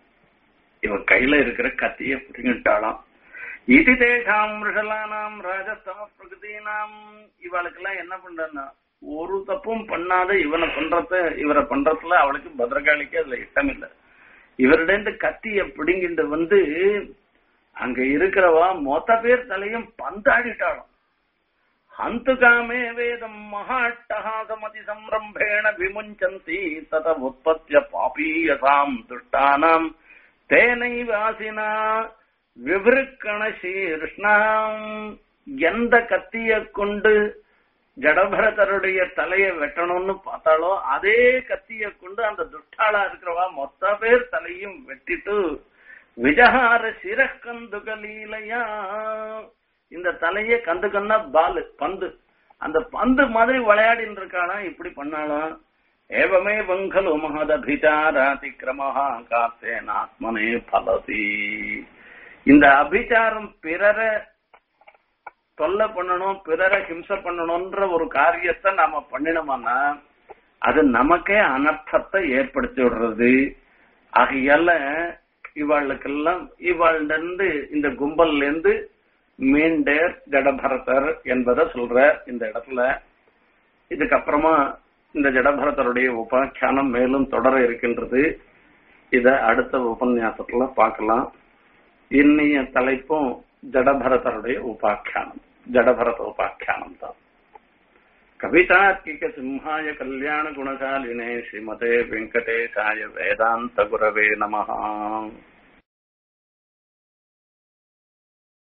இவ கையில இருக்கிற கத்திய புடிங்கிட்டாளாம் இது தேஷாம் ரிஷலானாம் ராஜஸ்தம பிரகதீனாம் இவளுக்கெல்லாம் என்ன பண்றா ஒரு தப்பும் பண்ணாத இவனை பண்றத இவரை பண்றதுல அவளுக்கு பத்ரகாளிக்கு அதுல இஷ்டம் இல்ல இவரிடந்து கத்திய பிடுங்கிட்டு வந்து அங்க இருக்கிறவா மொத்த பேர் தலையும் பந்தாடிட்டாளாம் ஹந்துகாமே வேதம் மகாட்டஹாசமதி சம்ரம்பேண விமுஞ்சந்தி தத உற்பத்திய பாபீயசாம் துஷ்டானாம் தேனை வாசினா விவருக்கண சீர்ஷ்ணாம் எந்த கத்திய கொண்டு ஜடபரதருடைய தலையை வெட்டணும்னு பார்த்தாலோ அதே கத்திய கொண்டு அந்த துஷ்டாளா இருக்கிறவா மொத்த பேர் தலையும் வெட்டிட்டு விஜகார சிரக்கந்துகலீலையா இந்த தலையே கந்து கண்ணா பாலு பந்து அந்த பந்து மாதிரி விளையாடின்னு இருக்கானா இப்படி பண்ணாலாம் ஏவமே வங்கலு மகதபிச்சாராதிக்கிரமஹா காத்தேனாத்மனே பலசி இந்த அபிச்சாரம் பிறரை தொல்லை பண்ணணும் பிறரை ஹிம்சை பண்ணணும்ன்ற ஒரு காரியத்தை நாம பண்ணினோம்னா அது நமக்கே அனர்த்தத்தை ஏற்படுத்தி விடுறது ஆகையால இவாளுக்கெல்லாம் இவாழ்ந்து இந்த கும்பல்ல இருந்து மீண்டேர் ஜடபரதர் என்பதை சொல்ற இந்த இடத்துல இதுக்கப்புறமா இந்த ஜடபரதருடைய உபாக்கியானம் மேலும் தொடர இருக்கின்றது இத அடுத்த உபன்யாசத்துல பார்க்கலாம் இன்னைய தலைப்பும் ஜடபரதருடைய உபாக்கியானம் ஜடபரத உபாக்கியானம் தான் கவிதார்க்கிக சிம்ஹாய கல்யாண குணசாலினே ஸ்ரீமதே வெங்கடேசாய வேதாந்த குரவே நமஹா